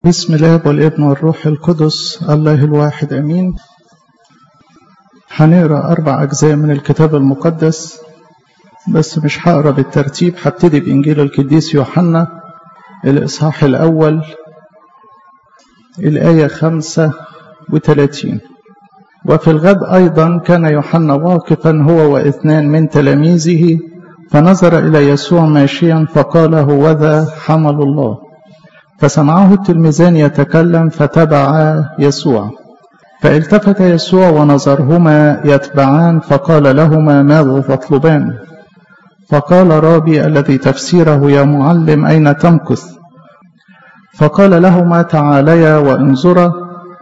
بسم الله والابن والروح القدس الله الواحد امين هنقرا اربع اجزاء من الكتاب المقدس بس مش هقرا بالترتيب هبتدي بانجيل القديس يوحنا الاصحاح الاول الايه خمسة وثلاثين وفي الغد ايضا كان يوحنا واقفا هو واثنان من تلاميذه فنظر الى يسوع ماشيا فقال هوذا حمل الله فسمعه التلميذان يتكلم فتبعا يسوع فالتفت يسوع ونظرهما يتبعان فقال لهما ماذا تطلبان فقال رابي الذي تفسيره يا معلم أين تمكث فقال لهما تعاليا وانظرا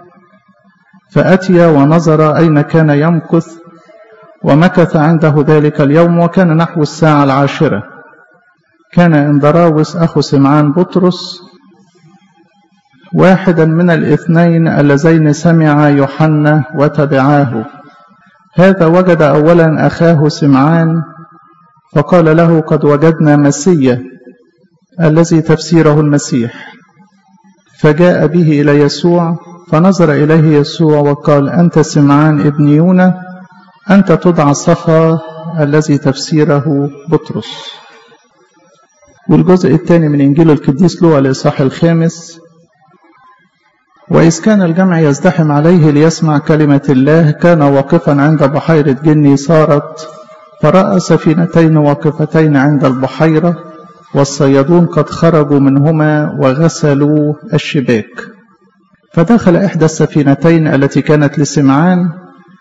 فأتيا ونظر أين كان يمكث ومكث عنده ذلك اليوم وكان نحو الساعة العاشرة كان اندراوس أخو سمعان بطرس واحدا من الاثنين اللذين سمعا يوحنا وتبعاه هذا وجد اولا اخاه سمعان فقال له قد وجدنا مسيا الذي تفسيره المسيح فجاء به الى يسوع فنظر اليه يسوع وقال انت سمعان ابن يونا انت تدعى صفا الذي تفسيره بطرس والجزء الثاني من انجيل القديس لوقا الاصحاح الخامس وإذ كان الجمع يزدحم عليه ليسمع كلمة الله كان واقفا عند بحيرة جني صارت فرأى سفينتين واقفتين عند البحيرة والصيادون قد خرجوا منهما وغسلوا الشباك فدخل إحدى السفينتين التي كانت لسمعان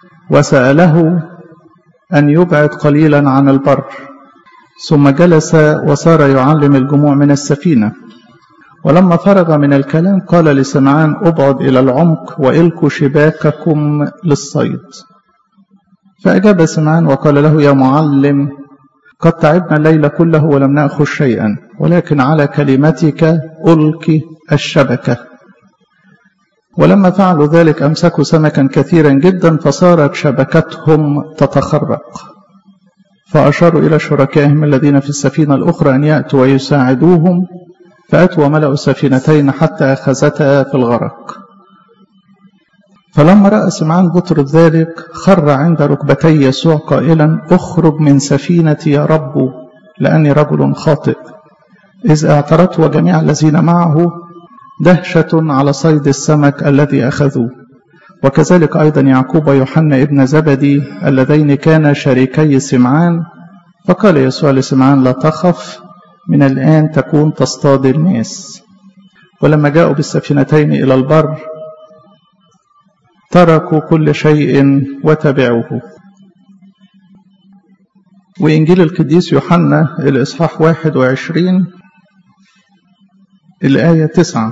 وسأله أن يبعد قليلا عن البر ثم جلس وصار يعلم الجموع من السفينة ولما فرغ من الكلام قال لسمعان ابعد إلى العمق وإلقوا شباككم للصيد فأجاب سمعان وقال له يا معلم قد تعبنا الليل كله ولم نأخذ شيئا ولكن على كلمتك ألقي الشبكة ولما فعلوا ذلك أمسكوا سمكا كثيرا جدا فصارت شبكتهم تتخرق فأشاروا إلى شركائهم الذين في السفينة الأخرى أن يأتوا ويساعدوهم فأتوا وملأوا السفينتين حتى أخذتا في الغرق فلما رأى سمعان بطرس ذلك خر عند ركبتي يسوع قائلا اخرج من سفينتي يا رب لأني رجل خاطئ إذ اعترته وجميع الذين معه دهشة على صيد السمك الذي أخذوه وكذلك أيضا يعقوب ويوحنا ابن زبدي اللذين كانا شريكي سمعان فقال يسوع لسمعان لا تخف من الآن تكون تصطاد الناس ولما جاءوا بالسفينتين إلى البر تركوا كل شيء وتبعوه وإنجيل القديس يوحنا الإصحاح 21 الآية 9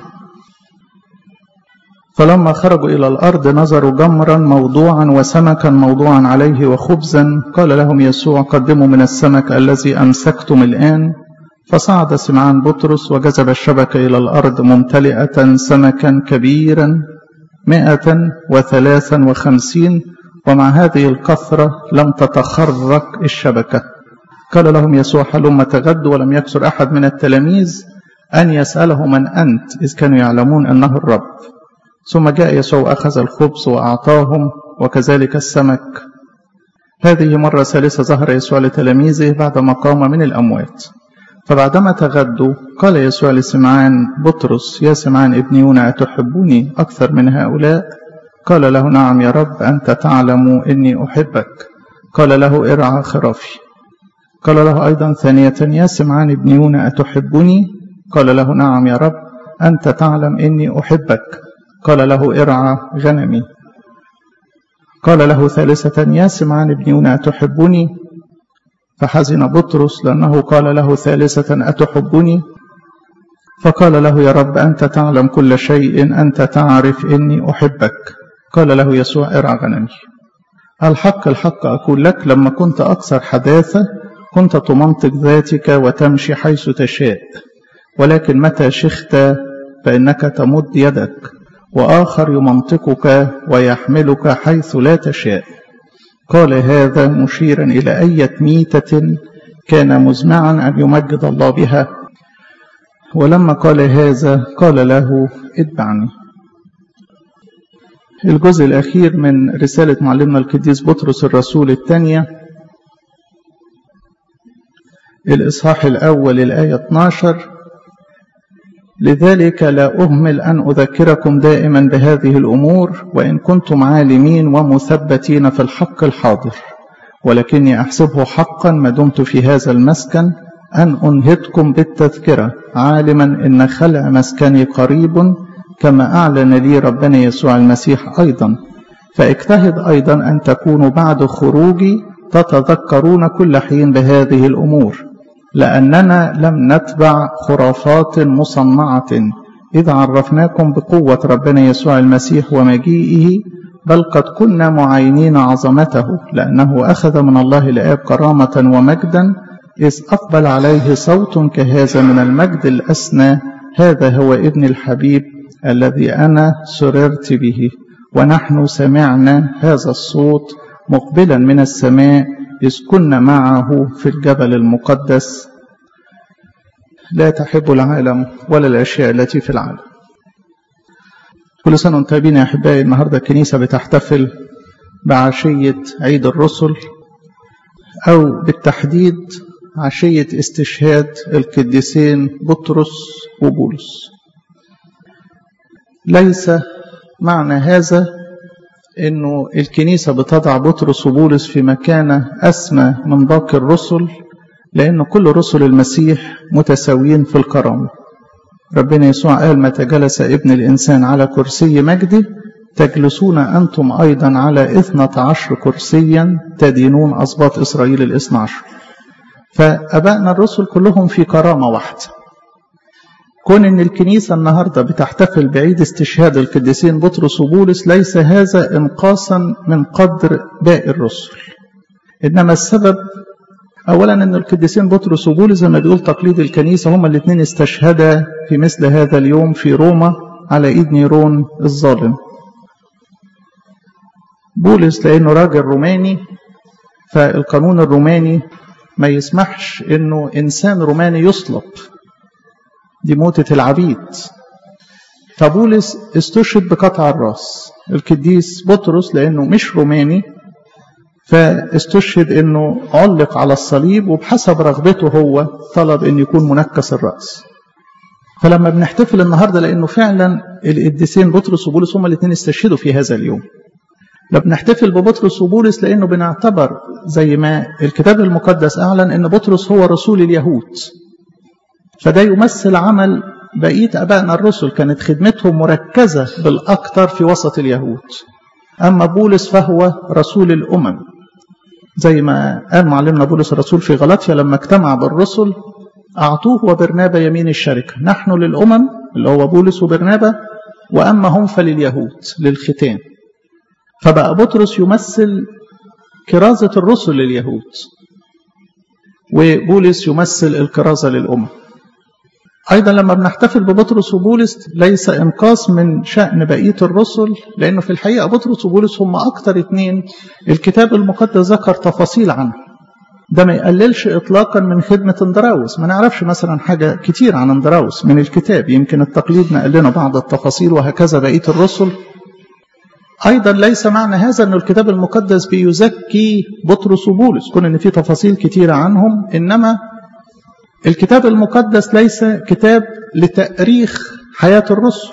فلما خرجوا إلى الأرض نظروا جمرا موضوعا وسمكا موضوعا عليه وخبزا قال لهم يسوع قدموا من السمك الذي أمسكتم الآن فصعد سمعان بطرس وجذب الشبكة إلى الأرض ممتلئة سمكا كبيرا مائة وثلاثا وخمسين ومع هذه الكثرة لم تتخرق الشبكة قال لهم يسوع هلم تغد ولم يكسر أحد من التلاميذ أن يسأله من أنت إذ كانوا يعلمون أنه الرب ثم جاء يسوع وأخذ الخبز وأعطاهم وكذلك السمك هذه مرة ثالثة ظهر يسوع لتلاميذه بعدما قام من الأموات فبعدما تغدوا قال يسوع لسمعان بطرس يا سمعان ابن يونا أتحبني أكثر من هؤلاء قال له نعم يا رب أنت تعلم إني أحبك قال له ارعى خرافي قال له أيضا ثانية يا سمعان ابن يونا أتحبني قال له نعم يا رب أنت تعلم إني أحبك قال له ارعى غنمي قال له ثالثة يا سمعان ابن يونا أتحبني فحزن بطرس لأنه قال له ثالثة أتحبني فقال له يا رب أنت تعلم كل شيء أنت تعرف إني أحبك قال له يسوع ارعى غنمي الحق الحق أقول لك لما كنت أكثر حداثة كنت تمنطق ذاتك وتمشي حيث تشاء ولكن متى شخت فإنك تمد يدك وآخر يمنطقك ويحملك حيث لا تشاء قال هذا مشيرا إلى أية ميتة كان مزمعا أن يمجد الله بها ولما قال هذا قال له اتبعني الجزء الأخير من رسالة معلمنا القديس بطرس الرسول الثانية الإصحاح الأول الآية 12 لذلك لا أهمل أن أذكركم دائما بهذه الأمور وإن كنتم عالمين ومثبتين في الحق الحاضر ولكني أحسبه حقا ما دمت في هذا المسكن أن أنهدكم بالتذكرة عالما إن خلع مسكني قريب كما أعلن لي ربنا يسوع المسيح أيضا فاجتهد أيضا أن تكونوا بعد خروجي تتذكرون كل حين بهذه الأمور لأننا لم نتبع خرافات مصنعة إذ عرفناكم بقوة ربنا يسوع المسيح ومجيئه بل قد كنا معاينين عظمته لأنه أخذ من الله الآب كرامة ومجدا إذ أقبل عليه صوت كهذا من المجد الأسنى هذا هو ابن الحبيب الذي أنا سررت به ونحن سمعنا هذا الصوت مقبلا من السماء إذ كنا معه في الجبل المقدس لا تحب العالم ولا الأشياء التي في العالم كل سنة وانتم طيبين يا أحبائي النهاردة الكنيسة بتحتفل بعشية عيد الرسل أو بالتحديد عشية استشهاد القديسين بطرس وبولس ليس معنى هذا انه الكنيسة بتضع بطرس وبولس في مكانة اسمى من باقي الرسل لان كل رسل المسيح متساويين في الكرامة ربنا يسوع قال متى جلس ابن الانسان على كرسي مجده تجلسون انتم ايضا على اثنة عشر كرسيا تدينون اسباط اسرائيل الاثنى عشر فابائنا الرسل كلهم في كرامة واحدة كون ان الكنيسه النهارده بتحتفل بعيد استشهاد القديسين بطرس وبولس ليس هذا انقاصا من قدر باقي الرسل انما السبب اولا ان القديسين بطرس وبولس زي ما بيقول تقليد الكنيسه هما الاثنين استشهدا في مثل هذا اليوم في روما على ايد نيرون الظالم بولس لانه راجل روماني فالقانون الروماني ما يسمحش انه انسان روماني يصلب دي موتة العبيد فبولس استشهد بقطع الراس القديس بطرس لأنه مش روماني فاستشهد أنه علق على الصليب وبحسب رغبته هو طلب أن يكون منكس الرأس فلما بنحتفل النهاردة لأنه فعلا القديسين بطرس وبولس هما الاثنين استشهدوا في هذا اليوم لما بنحتفل ببطرس وبولس لأنه بنعتبر زي ما الكتاب المقدس أعلن أن بطرس هو رسول اليهود فده يمثل عمل بقية أبائنا الرسل كانت خدمتهم مركزة بالأكثر في وسط اليهود أما بولس فهو رسول الأمم زي ما قال معلمنا بولس الرسول في غلطيا لما اجتمع بالرسل أعطوه وبرنابا يمين الشركة نحن للأمم اللي هو بولس وبرنابا وأما هم فلليهود للختان فبقى بطرس يمثل كرازة الرسل لليهود وبولس يمثل الكرازة للأمم أيضا لما بنحتفل ببطرس وبولس ليس إنقاص من شأن بقية الرسل لأنه في الحقيقة بطرس وبولس هم أكثر اتنين الكتاب المقدس ذكر تفاصيل عنه ده ما يقللش إطلاقا من خدمة اندراوس ما نعرفش مثلا حاجة كتير عن اندراوس من الكتاب يمكن التقليد نقل لنا بعض التفاصيل وهكذا بقية الرسل أيضا ليس معنى هذا أن الكتاب المقدس بيزكي بطرس وبولس كون أن في تفاصيل كتيرة عنهم إنما الكتاب المقدس ليس كتاب لتأريخ حياة الرسل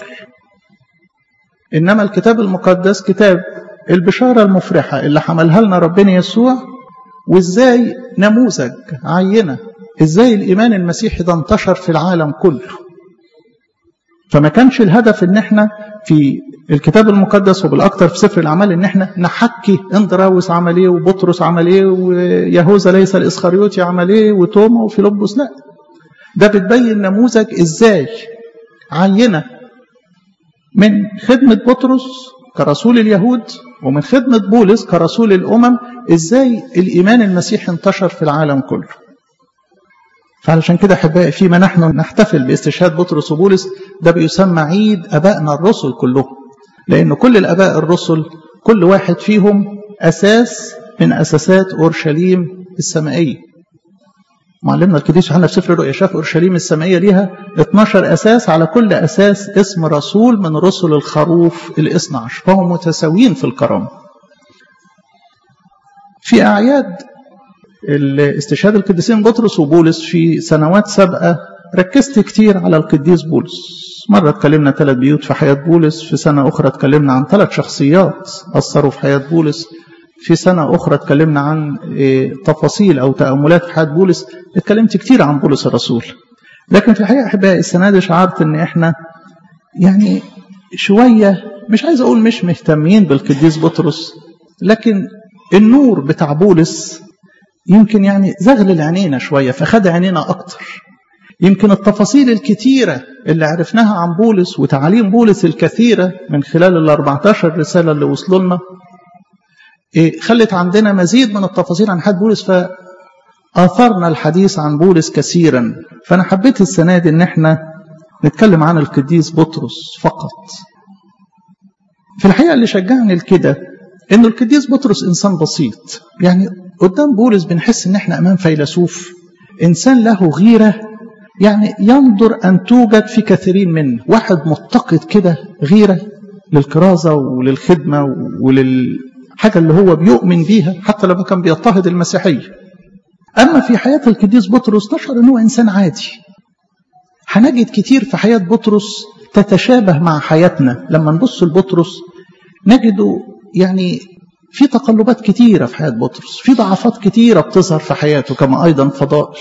إنما الكتاب المقدس كتاب البشارة المفرحة اللي حملها لنا ربنا يسوع وإزاي نموذج عينة إزاي الإيمان المسيحي ده انتشر في العالم كله فما كانش الهدف إن إحنا في الكتاب المقدس وبالأكثر في سفر الأعمال إن إحنا نحكي اندراوس عمل إيه وبطرس عمل إيه ويهوذا ليس الإسخريوطي عمل إيه وتوما وفيلبس لا ده بتبين نموذج إزاي عينة من خدمة بطرس كرسول اليهود ومن خدمة بولس كرسول الأمم إزاي الإيمان المسيحي انتشر في العالم كله فعلشان كده أحبائي فيما نحن نحتفل باستشهاد بطرس وبولس ده بيسمى عيد أبائنا الرسل كلهم لأن كل الأباء الرسل كل واحد فيهم أساس من أساسات أورشليم السمائية معلمنا القديس يوحنا في سفر الرؤيا شاف اورشليم السمائيه ليها 12 اساس على كل اساس اسم رسول من رسل الخروف الاثنى عشر فهم متساويين في الكرامه. في اعياد استشهاد القديسين بطرس وبولس في سنوات سابقه ركزت كتير على القديس بولس. مره اتكلمنا ثلاث بيوت في حياه بولس، في سنه اخرى اتكلمنا عن ثلاث شخصيات اثروا في حياه بولس، في سنة أخرى اتكلمنا عن تفاصيل أو تأملات في حياة بولس اتكلمت كتير عن بولس الرسول لكن في الحقيقة أحبائي السنة دي شعرت إن إحنا يعني شوية مش عايز أقول مش مهتمين بالقديس بطرس لكن النور بتاع بولس يمكن يعني زغلل عينينا شوية فخد عينينا أكتر يمكن التفاصيل الكتيرة اللي عرفناها عن بولس وتعاليم بولس الكثيرة من خلال ال 14 رسالة اللي وصلوا لنا خلت عندنا مزيد من التفاصيل عن حياة بولس فآثرنا الحديث عن بولس كثيرا فأنا حبيت السنة دي إن احنا نتكلم عن القديس بطرس فقط في الحقيقة اللي شجعني لكده إنه القديس بطرس إنسان بسيط يعني قدام بولس بنحس إن احنا أمام فيلسوف إنسان له غيرة يعني ينظر أن توجد في كثيرين منه واحد متقد كده غيرة للكرازة وللخدمة ولل حاجة اللي هو بيؤمن بيها حتى لما كان بيضطهد المسيحية أما في حياة القديس بطرس نشعر أنه إنسان عادي هنجد كتير في حياة بطرس تتشابه مع حياتنا لما نبص لبطرس نجده يعني في تقلبات كتيرة في حياة بطرس في ضعفات كتيرة بتظهر في حياته كما أيضا فضائل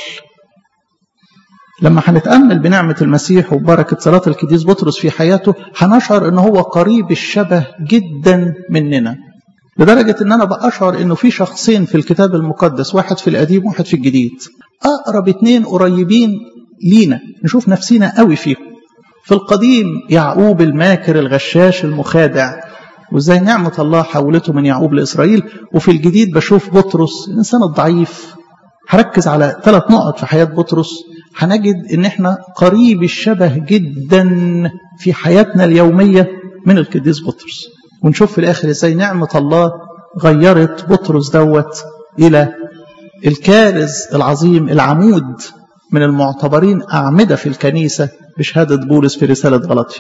لما هنتأمل بنعمة المسيح وبركة صلاة القديس بطرس في حياته هنشعر أنه هو قريب الشبه جدا مننا لدرجة ان انا بأشعر انه في شخصين في الكتاب المقدس واحد في القديم وواحد في الجديد اقرب اتنين قريبين لينا نشوف نفسنا قوي فيهم في القديم يعقوب الماكر الغشاش المخادع وازاي نعمة الله حولته من يعقوب لإسرائيل وفي الجديد بشوف بطرس الإنسان الضعيف هركز على ثلاث نقط في حياة بطرس هنجد ان احنا قريب الشبه جدا في حياتنا اليومية من القديس بطرس ونشوف في الآخر إزاي نعمة الله غيرت بطرس دوت إلى الكارز العظيم العمود من المعتبرين أعمدة في الكنيسة بشهادة بولس في رسالة غلطي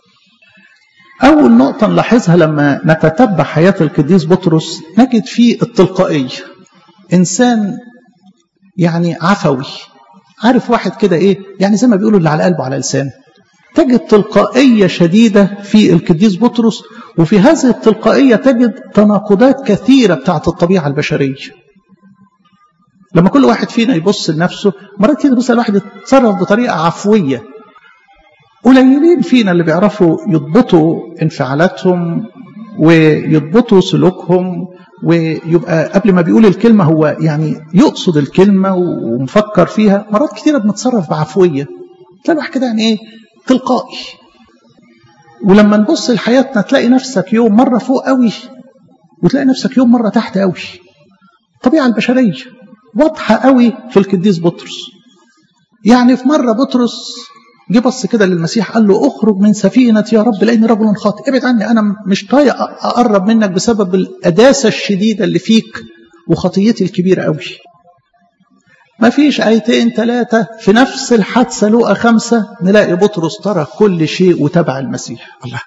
أول نقطة نلاحظها لما نتتبع حياة القديس بطرس نجد فيه التلقائية إنسان يعني عفوي عارف واحد كده إيه يعني زي ما بيقولوا اللي على قلبه على لسانه تجد تلقائية شديدة في القديس بطرس وفي هذه التلقائية تجد تناقضات كثيرة بتاعت الطبيعة البشرية لما كل واحد فينا يبص لنفسه مرات كده بص الواحد يتصرف بطريقة عفوية قليلين فينا اللي بيعرفوا يضبطوا انفعالاتهم ويضبطوا سلوكهم ويبقى قبل ما بيقول الكلمة هو يعني يقصد الكلمة ومفكر فيها مرات كتيرة بنتصرف بعفوية تلاقي الواحد كده يعني ايه تلقائي ولما نبص لحياتنا تلاقي نفسك يوم مرة فوق قوي وتلاقي نفسك يوم مرة تحت قوي الطبيعة البشرية واضحة قوي في القديس بطرس يعني في مرة بطرس جه بص كده للمسيح قال له اخرج من سفينة يا رب لاني رجل خاطئ ابعد عني انا مش طايق اقرب منك بسبب القداسة الشديدة اللي فيك وخطيتي الكبيرة قوي ما فيش آيتين ثلاثة في نفس الحادثة لقى خمسة نلاقي بطرس ترك كل شيء وتبع المسيح الله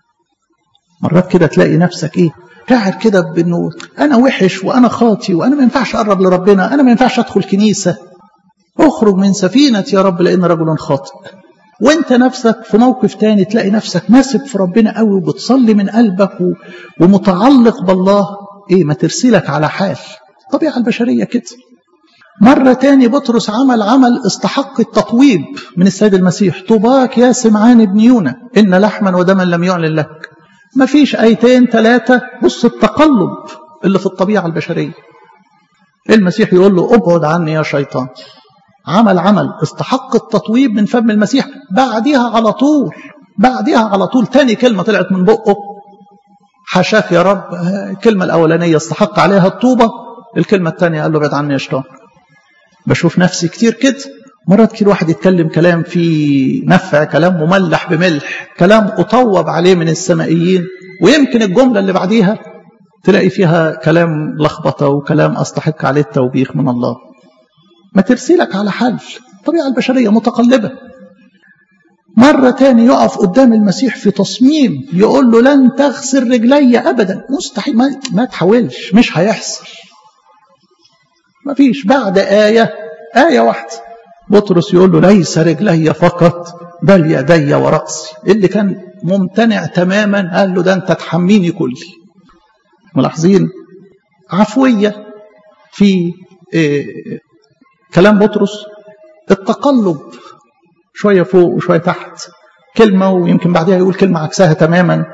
مرات كده تلاقي نفسك ايه قاعد كده بانه انا وحش وانا خاطي وانا ما ينفعش اقرب لربنا انا ما ينفعش ادخل كنيسه اخرج من سفينه يا رب لان رجل خاطئ وانت نفسك في موقف تاني تلاقي نفسك ماسك في ربنا قوي وبتصلي من قلبك ومتعلق بالله ايه ما ترسلك على حال الطبيعه البشريه كده مرة تاني بطرس عمل عمل استحق التطويب من السيد المسيح طوباك يا سمعان ابن يونا إن لحما ودما لم يعلن لك ما فيش آيتين ثلاثة بص التقلب اللي في الطبيعة البشرية المسيح يقول له ابعد عني يا شيطان عمل عمل استحق التطويب من فم المسيح بعديها على طول بعديها على طول تاني كلمة طلعت من بقه حشاك يا رب الكلمة الأولانية استحق عليها الطوبة الكلمة الثانية قال له ابعد عني يا شيطان بشوف نفسي كتير كده مرات كتير واحد يتكلم كلام فيه نفع كلام مملح بملح كلام أطوب عليه من السمائيين ويمكن الجملة اللي بعديها تلاقي فيها كلام لخبطة وكلام أستحق عليه التوبيخ من الله ما ترسلك على حل الطبيعة البشرية متقلبة مرة تاني يقف قدام المسيح في تصميم يقول له لن تغسل رجلي أبدا مستحيل ما, ما تحاولش مش هيحصل ما فيش بعد آية آية واحدة بطرس يقول له ليس رجلي فقط بل يدي ورأسي اللي كان ممتنع تماما قال له ده أنت تحميني كلي ملاحظين عفوية في إيه كلام بطرس التقلب شوية فوق وشوية تحت كلمة ويمكن بعدها يقول كلمة عكسها تماما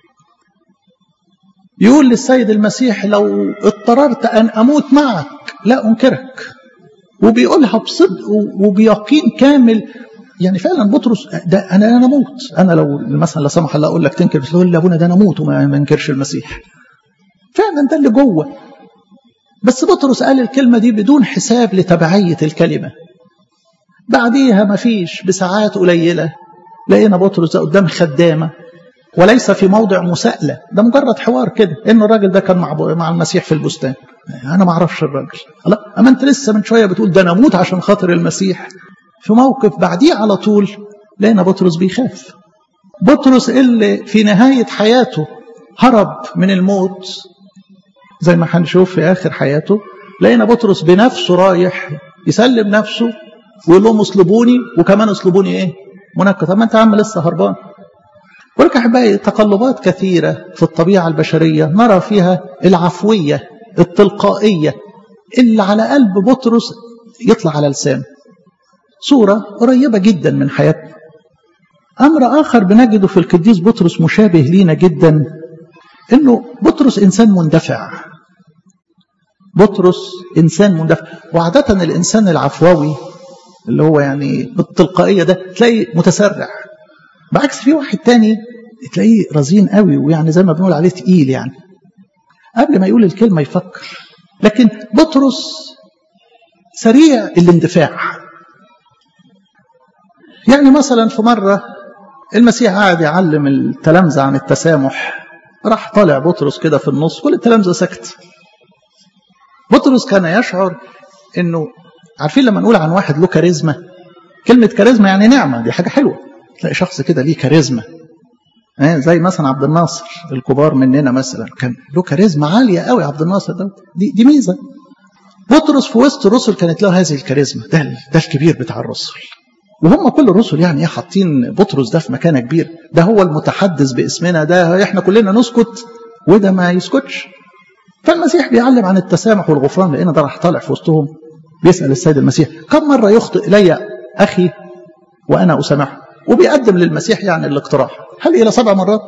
يقول للسيد المسيح لو اضطررت أن أموت معك لا أنكرك وبيقولها بصدق وبيقين كامل يعني فعلا بطرس ده انا انا اموت انا لو مثلا لا سمح الله اقول لك تنكر بس تقول لي ابونا ده انا اموت وما انكرش المسيح فعلا ده اللي جوه بس بطرس قال الكلمه دي بدون حساب لتبعيه الكلمه بعديها ما فيش بساعات قليله لقينا بطرس قدام خدامه وليس في موضع مساءله ده مجرد حوار كده ان الراجل ده كان مع مع المسيح في البستان انا ما اعرفش الراجل لا اما انت لسه من شويه بتقول ده انا اموت عشان خاطر المسيح في موقف بعديه على طول لقينا بطرس بيخاف بطرس اللي في نهاية حياته هرب من الموت زي ما هنشوف في آخر حياته لقينا بطرس بنفسه رايح يسلم نفسه ويقول لهم اصلبوني وكمان اصلبوني ايه منكد طب ما انت يا عم لسه هربان ولك احبائي تقلبات كثيره في الطبيعه البشريه نرى فيها العفويه التلقائيه اللي على قلب بطرس يطلع على لسانه صورة قريبة جدا من حياتنا أمر آخر بنجده في القديس بطرس مشابه لينا جدا إنه بطرس إنسان مندفع بطرس إنسان مندفع وعادة الإنسان العفوي اللي هو يعني بالتلقائية ده تلاقي متسرع بعكس في واحد تاني تلاقيه رزين قوي ويعني زي ما بنقول عليه تقيل يعني قبل ما يقول الكلمة يفكر لكن بطرس سريع الاندفاع يعني مثلا في مرة المسيح قاعد يعلم التلامذة عن التسامح راح طالع بطرس كده في النص كل التلامذة سكت بطرس كان يشعر انه عارفين لما نقول عن واحد له كاريزما كلمة كاريزما يعني نعمة دي حاجة حلوة تلاقي شخص كده ليه كاريزما زي مثلا عبد الناصر الكبار مننا مثلا كان له كاريزما عالية قوي عبد الناصر ده دي, دي ميزة بطرس في وسط الرسل كانت له هذه الكاريزما ده, ده الكبير بتاع الرسل وهم كل الرسل يعني ايه حاطين بطرس ده في مكانه كبير ده هو المتحدث باسمنا ده احنا كلنا نسكت وده ما يسكتش فالمسيح بيعلم عن التسامح والغفران لان ده راح طالع في وسطهم بيسال السيد المسيح كم مره يخطئ الي اخي وانا اسامحه وبيقدم للمسيح يعني الاقتراح هل الى سبع مرات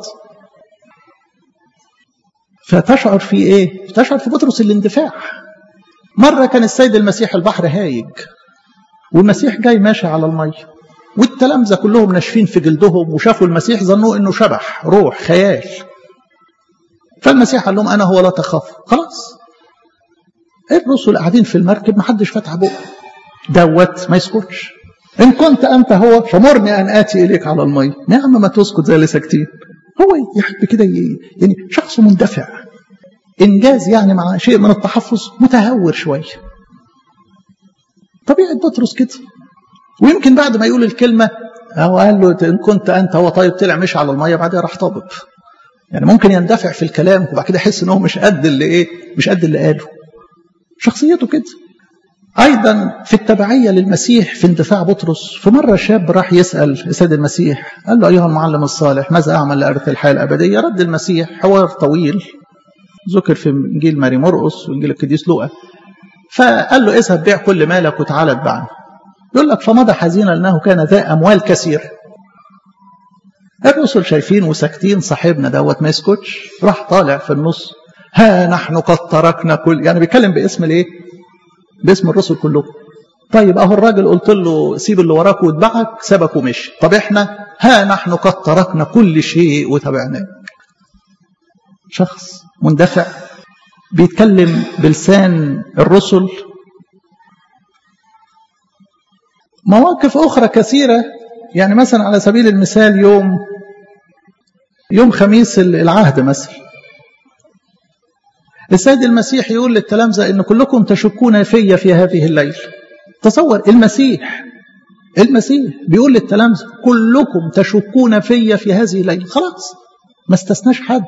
فتشعر في ايه تشعر في بطرس الاندفاع مره كان السيد المسيح البحر هايج والمسيح جاي ماشي على المية والتلامذة كلهم ناشفين في جلدهم وشافوا المسيح ظنوا انه شبح روح خيال فالمسيح قال لهم انا هو لا تخاف خلاص الرسل قاعدين في المركب ما حدش فتح بقه دوت ما يسكتش ان كنت انت هو فمرني ان اتي اليك على المية نعم ما تسكت زي اللي ساكتين هو يحب كده يعني شخص مندفع انجاز يعني مع شيء من التحفظ متهور شويه طبيعة بطرس كده ويمكن بعد ما يقول الكلمة هو قال له إن كنت أنت هو طيب طلع مشي على المية بعدها راح طابب يعني ممكن يندفع في الكلام وبعد كده يحس ان هو مش قد اللي ايه مش قد اللي قاله شخصيته كده ايضا في التبعيه للمسيح في اندفاع بطرس في مره شاب راح يسال السيد المسيح قال له ايها المعلم الصالح ماذا اعمل لارث الحياه الابديه رد المسيح حوار طويل ذكر في انجيل ماري مرقس وانجيل القديس لوقا فقال له اذهب بيع كل مالك وتعالى اتبعني يقول لك فمضى حزينا لانه كان ذا اموال كثير الرسل شايفين وساكتين صاحبنا دوت ما يسكتش راح طالع في النص ها نحن قد تركنا كل يعني بيتكلم باسم الايه باسم الرسل كلهم طيب اهو الراجل قلت له سيب اللي وراك واتبعك سابك ومشي طب احنا ها نحن قد تركنا كل شيء وتبعناك شخص مندفع بيتكلم بلسان الرسل مواقف أخرى كثيرة يعني مثلا على سبيل المثال يوم يوم خميس العهد مثلا السيد المسيح يقول للتلامذة إن كلكم تشكون في في هذه الليل تصور المسيح المسيح بيقول للتلامذة كلكم تشكون في في هذه الليلة خلاص ما استثناش حد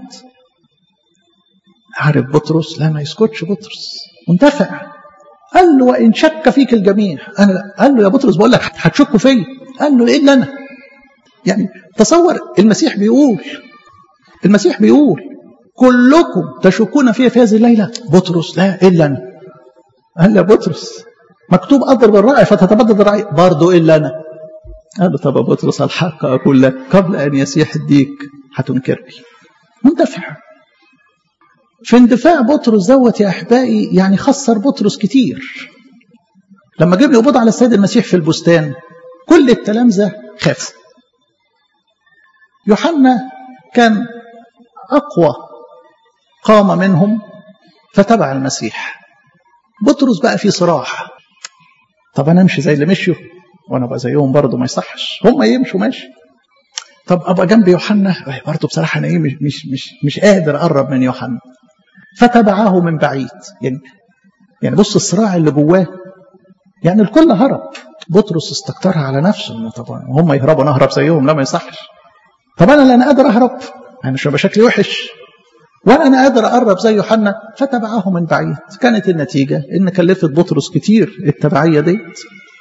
عارف بطرس لا ما يسكتش بطرس منتفع قال له وإن شك فيك الجميع أنا لا. قال له يا بطرس بقول لك هتشكوا فيا قال له إيه أنا يعني تصور المسيح بيقول المسيح بيقول كلكم تشكون فيا في هذه الليلة بطرس لا إلا أنا قال يا بطرس مكتوب أضرب الرأي فتتبدد الرأي برضه إلا أنا قال له طب يا بطرس الحق أقول لك قبل أن يسيح الديك هتنكرني مندفع في اندفاع بطرس دوت يا أحبائي يعني خسر بطرس كتير لما جاب يقبض على السيد المسيح في البستان كل التلامذة خافوا يوحنا كان أقوى قام منهم فتبع المسيح بطرس بقى في صراع طب انا امشي زي اللي مشيوا وانا ابقى زيهم برضه ما يصحش هم يمشوا ماشي طب ابقى جنب يوحنا برضه بصراحه انا ايه مش مش مش, مش قادر اقرب من يوحنا فتبعه من بعيد يعني يعني بص الصراع اللي جواه يعني الكل هرب بطرس استكترها على نفسه انه طبعا هم يهربوا انا اهرب زيهم لا ما يصحش طب انا لا انا قادر اهرب انا مش هيبقى شكلي وحش ولا انا قادر اقرب زي يوحنا فتبعه من بعيد كانت النتيجه ان كلفت بطرس كتير التبعيه ديت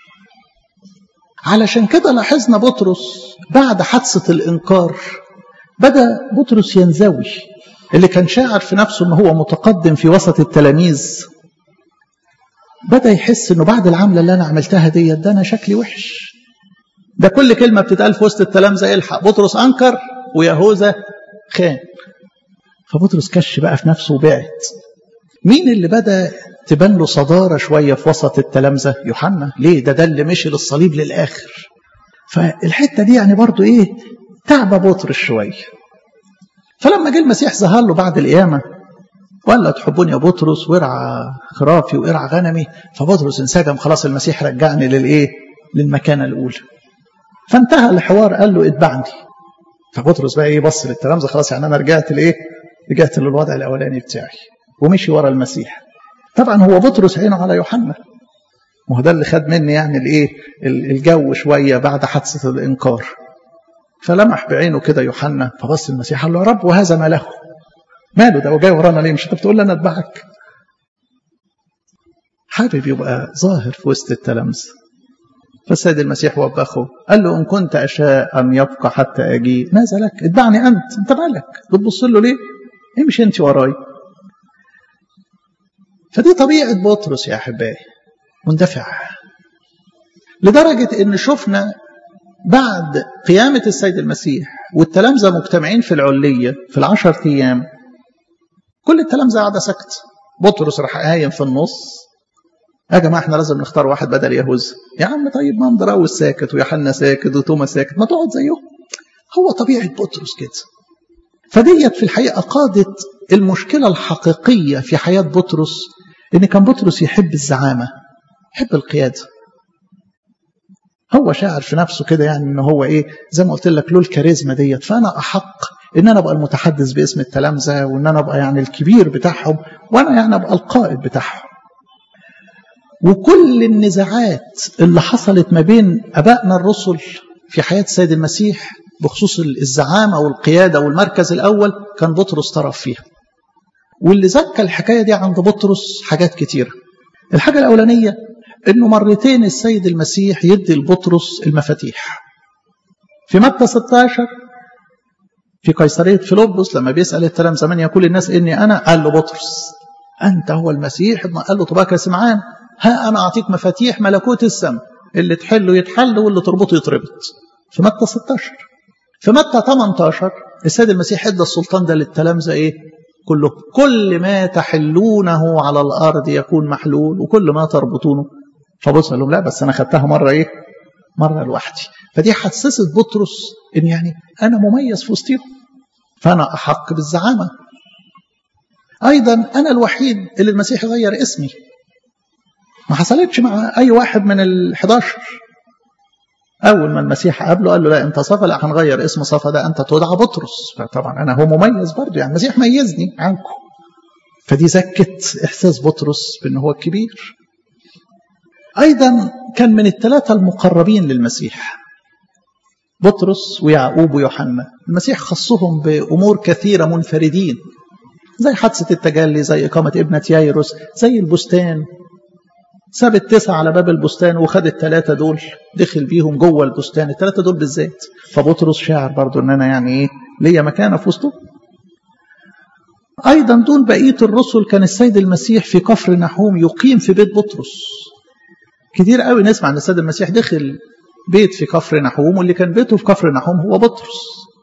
علشان كده لاحظنا بطرس بعد حادثه الانكار بدا بطرس ينزوي اللي كان شاعر في نفسه ان هو متقدم في وسط التلاميذ بدا يحس انه بعد العمله اللي انا عملتها ديت ده انا شكلي وحش ده كل كلمه بتتقال في وسط التلامذه الحق بطرس انكر ويهوذا خان فبطرس كش بقى في نفسه وبعت مين اللي بدا تبان له صداره شويه في وسط التلامذه يوحنا ليه ده ده اللي مشي للصليب للاخر فالحته دي يعني برضو ايه تعب بطرس شويه فلما جه المسيح ظهر له بعد القيامه وقال له تحبوني يا بطرس وارعى خرافي وارعى غنمي فبطرس انسجم خلاص المسيح رجعني للايه للمكانه الاولى فانتهى الحوار قال له اتبعني فبطرس بقى ايه بص للتلامذه خلاص يعني انا رجعت لايه رجعت للوضع الاولاني بتاعي ومشي ورا المسيح طبعا هو بطرس عينه على يوحنا ما هو ده اللي خد مني يعني الايه الجو شويه بعد حادثه الانكار فلمح بعينه كده يوحنا فبص المسيح قال له يا رب وهذا ما له ماله ده وجاي ورانا ليه مش انت بتقول لي انا اتبعك حابب يبقى ظاهر في وسط التلامذه فالسيد المسيح وبخه قال له إن كنت أشاء أن يبقى حتى أجي ماذا لك اتبعني أنت أنت مالك بتبص له ليه امشي أنت وراي فدي طبيعة بطرس يا أحبائي مندفع لدرجة إن شفنا بعد قيامة السيد المسيح والتلامذة مجتمعين في العلية في العشر أيام كل التلامذة قاعدة سكت بطرس راح قايم في النص يا جماعه احنا لازم نختار واحد بدل يهوذا يا عم طيب ما اندراوس ساكت ويوحنا ساكت وتوما ساكت ما تقعد زيهم هو طبيعه بطرس كده فديت في الحقيقه قادت المشكله الحقيقيه في حياه بطرس ان كان بطرس يحب الزعامه يحب القياده هو شاعر في نفسه كده يعني ان هو ايه زي ما قلت لك له الكاريزما ديت فانا احق ان انا ابقى المتحدث باسم التلامذه وان انا ابقى يعني الكبير بتاعهم وانا يعني ابقى القائد بتاعهم وكل النزاعات اللي حصلت ما بين ابائنا الرسل في حياه السيد المسيح بخصوص الزعامه والقياده والمركز الاول كان بطرس طرف فيها. واللي زكى الحكايه دي عند بطرس حاجات كتيره. الحاجه الاولانيه انه مرتين السيد المسيح يدي لبطرس المفاتيح. في متى 16 في قيصريه فيلبس لما بيسال التلامذه من يقول الناس اني انا قال له بطرس انت هو المسيح قال له طباك يا سمعان ها أنا أعطيك مفاتيح ملكوت السماء اللي تحله يتحل واللي تربطه يتربط في متى 16 في متى 18 السيد المسيح ادى السلطان ده للتلامذة ايه كله كل ما تحلونه على الارض يكون محلول وكل ما تربطونه فبص لهم لا بس انا خدتها مره ايه مره لوحدي فدي حسست بطرس ان يعني انا مميز في وسطهم فانا احق بالزعامه ايضا انا الوحيد اللي المسيح غير اسمي ما حصلتش مع اي واحد من ال 11 اول ما المسيح قابله قال له لا انت صفا لا هنغير اسم صفا ده انت تدعى بطرس فطبعا انا هو مميز برضه يعني المسيح ميزني عنكم فدي زكت احساس بطرس بان هو الكبير أيضا كان من الثلاثة المقربين للمسيح بطرس ويعقوب ويوحنا المسيح خصهم بأمور كثيرة منفردين زي حادثة التجلي زي إقامة ابنة يايروس زي البستان ساب التسعة على باب البستان وخد الثلاثة دول دخل بيهم جوه البستان الثلاثة دول بالذات فبطرس شاعر برضو ان انا يعني ايه ليا مكانة في وسطه ايضا دون بقية الرسل كان السيد المسيح في كفر نحوم يقيم في بيت بطرس كتير قوي نسمع ان السيد المسيح دخل بيت في كفر نحوم واللي كان بيته في كفر نحوم هو بطرس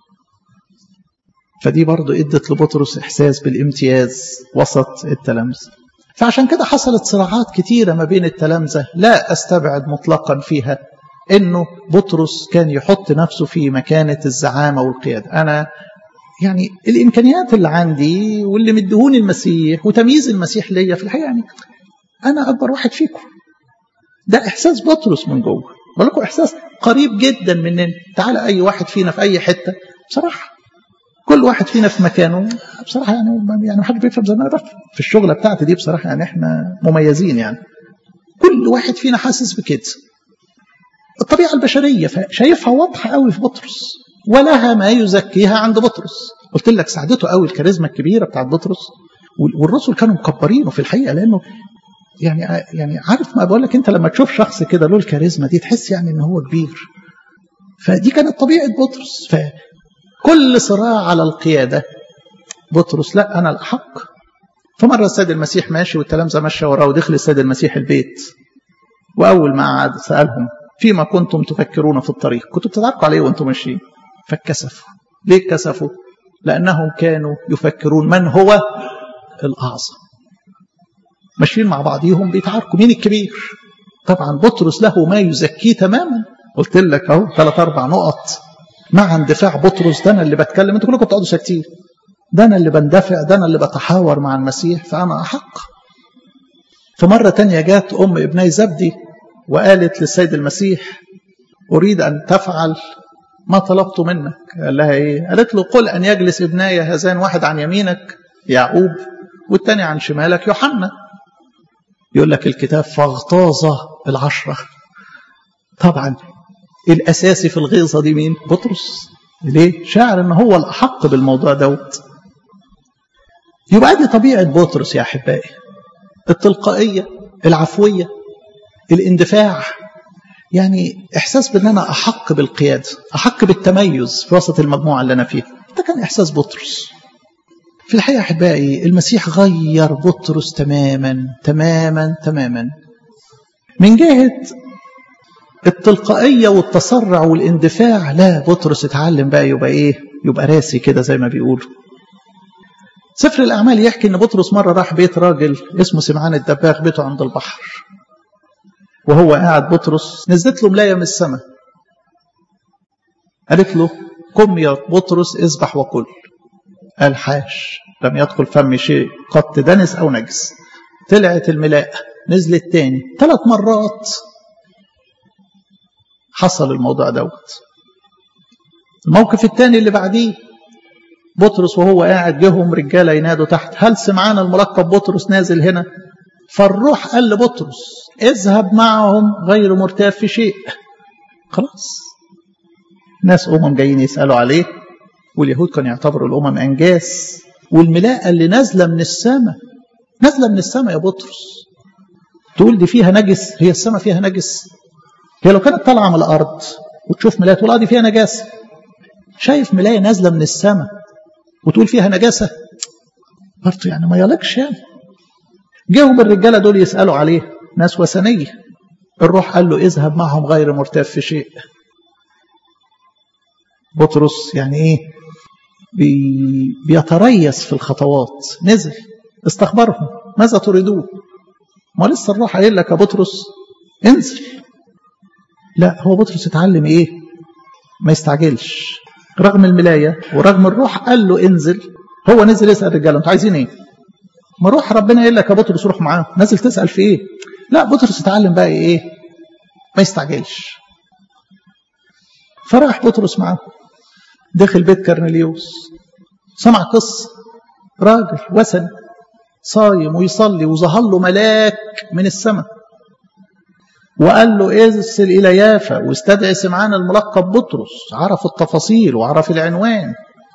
فدي برضو ادت لبطرس احساس بالامتياز وسط التلامذه فعشان كده حصلت صراعات كتيرة ما بين التلامذة لا أستبعد مطلقا فيها أنه بطرس كان يحط نفسه في مكانة الزعامة والقيادة أنا يعني الإمكانيات اللي عندي واللي مدهوني المسيح وتمييز المسيح ليا في الحقيقة يعني أنا أكبر واحد فيكم ده إحساس بطرس من جوه بقول لكم إحساس قريب جدا مننا تعالى أي واحد فينا في أي حتة بصراحة كل واحد فينا في مكانه بصراحه يعني يعني ما حدش بيفهم زي ما انا بفهم في الشغله بتاعتي دي بصراحه يعني احنا مميزين يعني كل واحد فينا حاسس بكده الطبيعه البشريه شايفها واضحه قوي في بطرس ولها ما يزكيها عند بطرس قلت لك ساعدته قوي الكاريزما الكبيره بتاعت بطرس والرسل كانوا مكبرينه في الحقيقه لانه يعني يعني عارف ما بقول لك انت لما تشوف شخص كده له الكاريزما دي تحس يعني ان هو كبير فدي كانت طبيعه بطرس ف كل صراع على القيادة بطرس لا أنا الأحق فمرة السيد المسيح ماشي والتلامذة ماشية وراه ودخل السيد المسيح البيت وأول ما قعد سألهم فيما كنتم تفكرون في الطريق كنتوا بتتعرقوا عليه وانتم ماشيين فاتكسفوا ليه اتكسفوا لأنهم كانوا يفكرون من هو الأعظم ماشيين مع بعضيهم بيتعاركوا مين الكبير طبعا بطرس له ما يزكيه تماما قلت لك اهو ثلاث اربع نقط مع اندفاع بطرس ده انا اللي بتكلم انتوا كلكم بتقعدوا ساكتين ده انا اللي بندفع ده انا اللي بتحاور مع المسيح فانا احق فمره تانية جات ام ابني زبدي وقالت للسيد المسيح اريد ان تفعل ما طلبت منك قال لها ايه قالت له قل ان يجلس ابناي هذان واحد عن يمينك يعقوب والتاني عن شمالك يوحنا يقول لك الكتاب فاغتاظ العشره طبعا الاساسي في الغيظه دي مين بطرس ليه شاعر ان هو الاحق بالموضوع دوت يبقى دي طبيعه بطرس يا احبائي التلقائيه العفويه الاندفاع يعني احساس بان انا احق بالقياده احق بالتميز في وسط المجموعه اللي انا فيها ده كان احساس بطرس في الحقيقه احبائي المسيح غير بطرس تماما تماما تماما من جهه التلقائية والتسرع والاندفاع لا بطرس اتعلم بقى يبقى ايه يبقى راسي كده زي ما بيقولوا سفر الأعمال يحكي إن بطرس مرة راح بيت راجل اسمه سمعان الدباغ بيته عند البحر وهو قاعد بطرس نزلت له ملاية من السماء قالت له قم يا بطرس اذبح وكل قال حاش لم يدخل فمي شيء قط دنس أو نجس طلعت الملاءة نزلت تاني ثلاث مرات حصل الموضوع دوت الموقف الثاني اللي بعديه بطرس وهو قاعد جهم رجاله ينادوا تحت هل سمعان الملقب بطرس نازل هنا فالروح قال لبطرس اذهب معهم غير مرتاب في شيء خلاص ناس امم جايين يسالوا عليه واليهود كانوا يعتبروا الامم انجاس والملاءه اللي نازله من السماء نازله من السماء يا بطرس تقول دي فيها نجس هي السماء فيها نجس هي لو كانت طالعه من الارض وتشوف ملايه تقول دي فيها نجاسه شايف ملايه نازله من السماء وتقول فيها نجاسه برضه يعني ما يليقش يعني جاهم الرجاله دول يسالوا عليه ناس وثنيه الروح قال له اذهب معهم غير مرتاب في شيء بطرس يعني ايه بي بيتريث في الخطوات نزل استخبرهم ماذا تريدون ما لسه الروح قايل لك يا بطرس انزل لا هو بطرس اتعلم ايه ما يستعجلش رغم الملاية ورغم الروح قال له انزل هو نزل يسأل الرجاله انتوا عايزين ايه ما روح ربنا قال لك يا بطرس روح معاه نازل تسأل في ايه لا بطرس اتعلم بقى ايه ما يستعجلش فراح بطرس معاه دخل بيت كرنليوس سمع قصة راجل وثني صايم ويصلي وظهر له ملاك من السماء وقال له ارسل الى يافا واستدعي سمعان الملقب بطرس عرف التفاصيل وعرف العنوان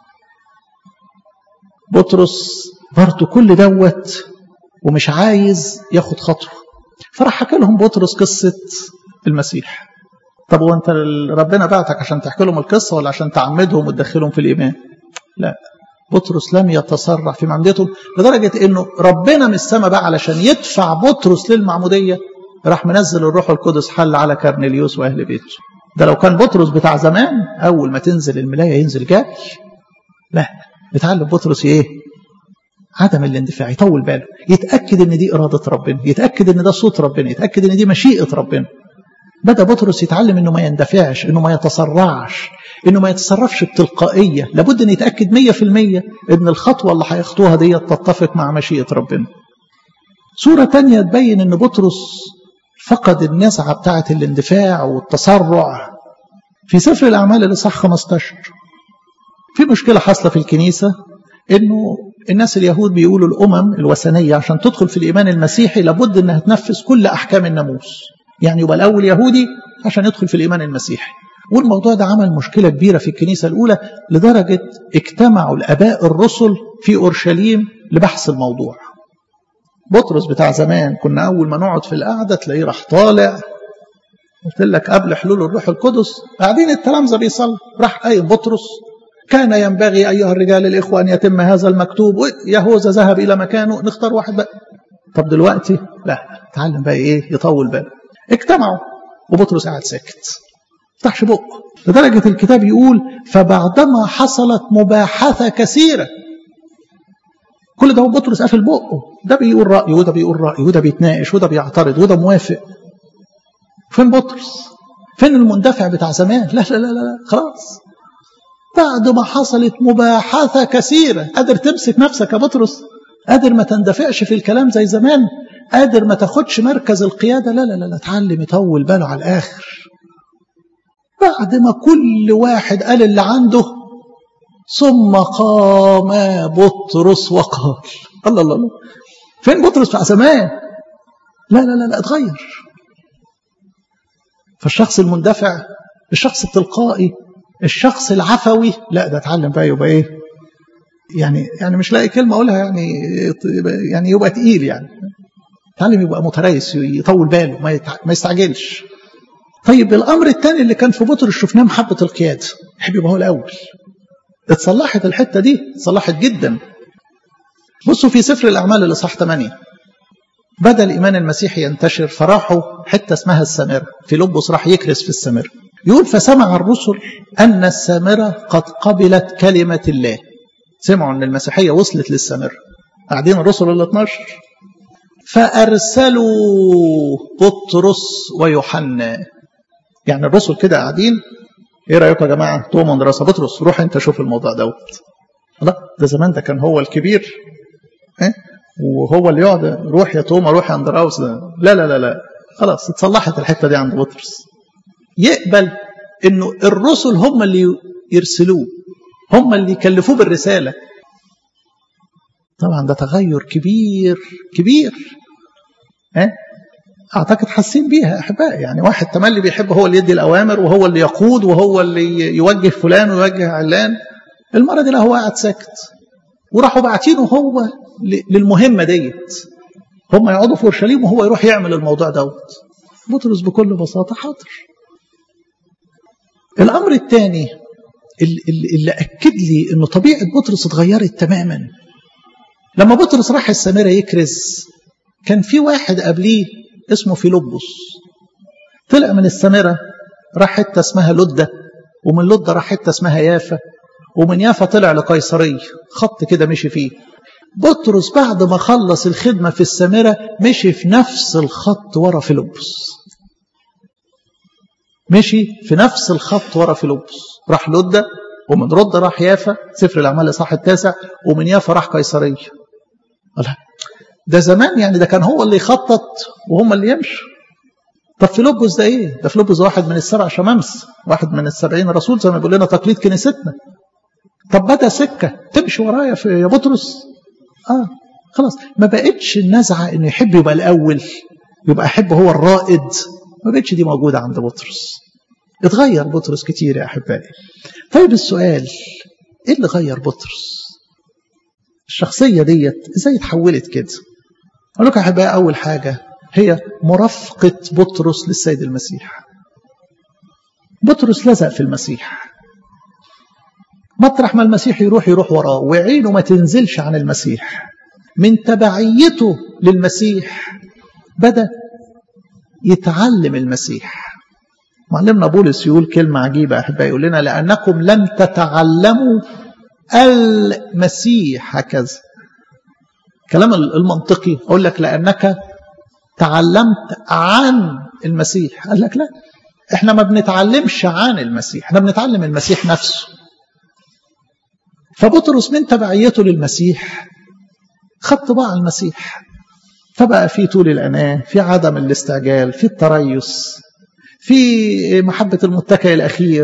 بطرس برضه كل دوت ومش عايز ياخد خطوه فراح حكى لهم بطرس قصه المسيح طب وانت ربنا بعتك عشان تحكي لهم القصه ولا عشان تعمدهم وتدخلهم في الايمان لا بطرس لم يتسرع في معموديتهم لدرجه انه ربنا من السماء بقى علشان يدفع بطرس للمعموديه راح منزل الروح القدس حل على كرنيليوس واهل بيته ده لو كان بطرس بتاع زمان اول ما تنزل الملايه ينزل جاي لا اتعلم بطرس ايه عدم الاندفاع يطول باله يتاكد ان دي اراده ربنا يتاكد ان ده صوت ربنا يتاكد ان دي مشيئه ربنا بدا بطرس يتعلم انه ما يندفعش انه ما يتسرعش انه ما يتصرفش بتلقائيه لابد ان يتاكد 100% ان الخطوه اللي هيخطوها دي تتفق مع مشيئه ربنا صوره تانية تبين ان بطرس فقد النزعه بتاعه الاندفاع والتسرع في سفر الاعمال الاصحاح 15 في مشكله حاصله في الكنيسه انه الناس اليهود بيقولوا الامم الوثنيه عشان تدخل في الايمان المسيحي لابد انها تنفذ كل احكام الناموس يعني يبقى الاول يهودي عشان يدخل في الايمان المسيحي والموضوع ده عمل مشكله كبيره في الكنيسه الاولى لدرجه اجتمعوا الاباء الرسل في اورشليم لبحث الموضوع بطرس بتاع زمان كنا اول ما نقعد في القعده تلاقيه راح طالع قلت لك قبل حلول الروح القدس قاعدين التلامذه بيصلوا راح قايم بطرس كان ينبغي ايها الرجال الاخوه ان يتم هذا المكتوب يهوذا ذهب الى مكانه نختار واحد بقى طب دلوقتي لا اتعلم بقى ايه يطول باله اجتمعوا وبطرس قاعد ساكت فتحش بقه لدرجة الكتاب يقول فبعدما حصلت مباحثة كثيرة كل ده بطرس قافل بقه ده بيقول رأي وده بيقول رأي وده بيتناقش وده بيعترض وده موافق فين بطرس فين المندفع بتاع زمان لا لا لا لا خلاص بعد ما حصلت مباحثة كثيرة قادر تمسك نفسك يا بطرس قادر ما تندفعش في الكلام زي زمان قادر ما تاخدش مركز القيادة لا لا لا, لا اتعلم يطول باله على الآخر بعد ما كل واحد قال اللي عنده ثم قام بطرس وقال الله الله الله فين بطرس بتاع زمان لا لا لا لا اتغير فالشخص المندفع الشخص التلقائي الشخص العفوي لا ده اتعلم بقى يبقى ايه يعني يعني مش لاقي كلمه اقولها يعني يعني يبقى تقيل يعني اتعلم يبقى متريس يطول باله ما ما يستعجلش طيب الامر الثاني اللي كان في بطرس شفناه محبه القياده يحب يبقى هو الاول اتصلحت الحته دي اتصلحت جدا بصوا في سفر الاعمال الاصحاح 8 بدا الايمان المسيحي ينتشر فراحوا حته اسمها السامره في لبس راح يكرس في السامره يقول فسمع الرسل ان السامره قد قبلت كلمه الله سمعوا ان المسيحيه وصلت للسامره قاعدين الرسل ال 12 فارسلوا بطرس ويوحنا يعني الرسل كده قاعدين ايه رايكم يا جماعه توما دراسه بطرس روح انت شوف الموضوع دوت لا ده زمان ده كان هو الكبير إيه؟ وهو اللي يقعد روح يا توما روح يا اندراوس لا لا لا لا خلاص اتصلحت الحته دي عند بطرس يقبل انه الرسل هم اللي يرسلوه هم اللي يكلفوه بالرساله طبعا ده تغير كبير كبير ها اعتقد حاسين بيها احبائي يعني واحد تملي بيحب هو اللي يدي الاوامر وهو اللي يقود وهو اللي يوجه فلان ويوجه علان المره دي لا هو قاعد ساكت وراحوا باعتينه هو للمهمه ديت هم يقعدوا في اورشليم وهو يروح يعمل الموضوع دوت بطرس بكل بساطه حاضر الامر الثاني اللي اكد لي انه طبيعه بطرس اتغيرت تماما لما بطرس راح السامره يكرز كان في واحد قبليه اسمه فيلبس طلع من السامره راح حته اسمها لده ومن لده راح حته اسمها يافا ومن يافا طلع لقيصريه خط كده مشي فيه بطرس بعد ما خلص الخدمه في السامره مشي في نفس الخط ورا فيلبس مشي في نفس الخط ورا فيلبس راح لده ومن رد راح يافا سفر الاعمال الاصحاح التاسع ومن يافا راح قيصريه الله ده زمان يعني ده كان هو اللي يخطط وهم اللي يمشوا طب فيلبس ده ايه؟ ده فيلبس واحد من السبع شمامس واحد من السبعين رسول زي ما بيقول لنا تقليد كنيستنا طب بدا سكه تمشي ورايا في يا بطرس اه خلاص ما بقتش النزعه انه يحب يبقى الاول يبقى يحب هو الرائد ما بقتش دي موجودة عند بطرس اتغير بطرس كتير يا أحبائي طيب السؤال إيه اللي غير بطرس الشخصية ديت إزاي اتحولت كده أقول لك يا أحبائي أول حاجة هي مرافقة بطرس للسيد المسيح بطرس لزق في المسيح مطرح ما المسيح يروح يروح وراه وعينه ما تنزلش عن المسيح من تبعيته للمسيح بدأ يتعلم المسيح معلمنا بولس يقول كلمة عجيبة أحبائي يقول لنا لأنكم لم تتعلموا المسيح هكذا كلام المنطقي أقول لك لأنك تعلمت عن المسيح قال لك لا احنا ما بنتعلمش عن المسيح احنا بنتعلم المسيح نفسه فبطرس من تبعيته للمسيح خد طباع المسيح فبقى في طول الأناة في عدم الاستعجال في التريث في محبة المتكئ الأخير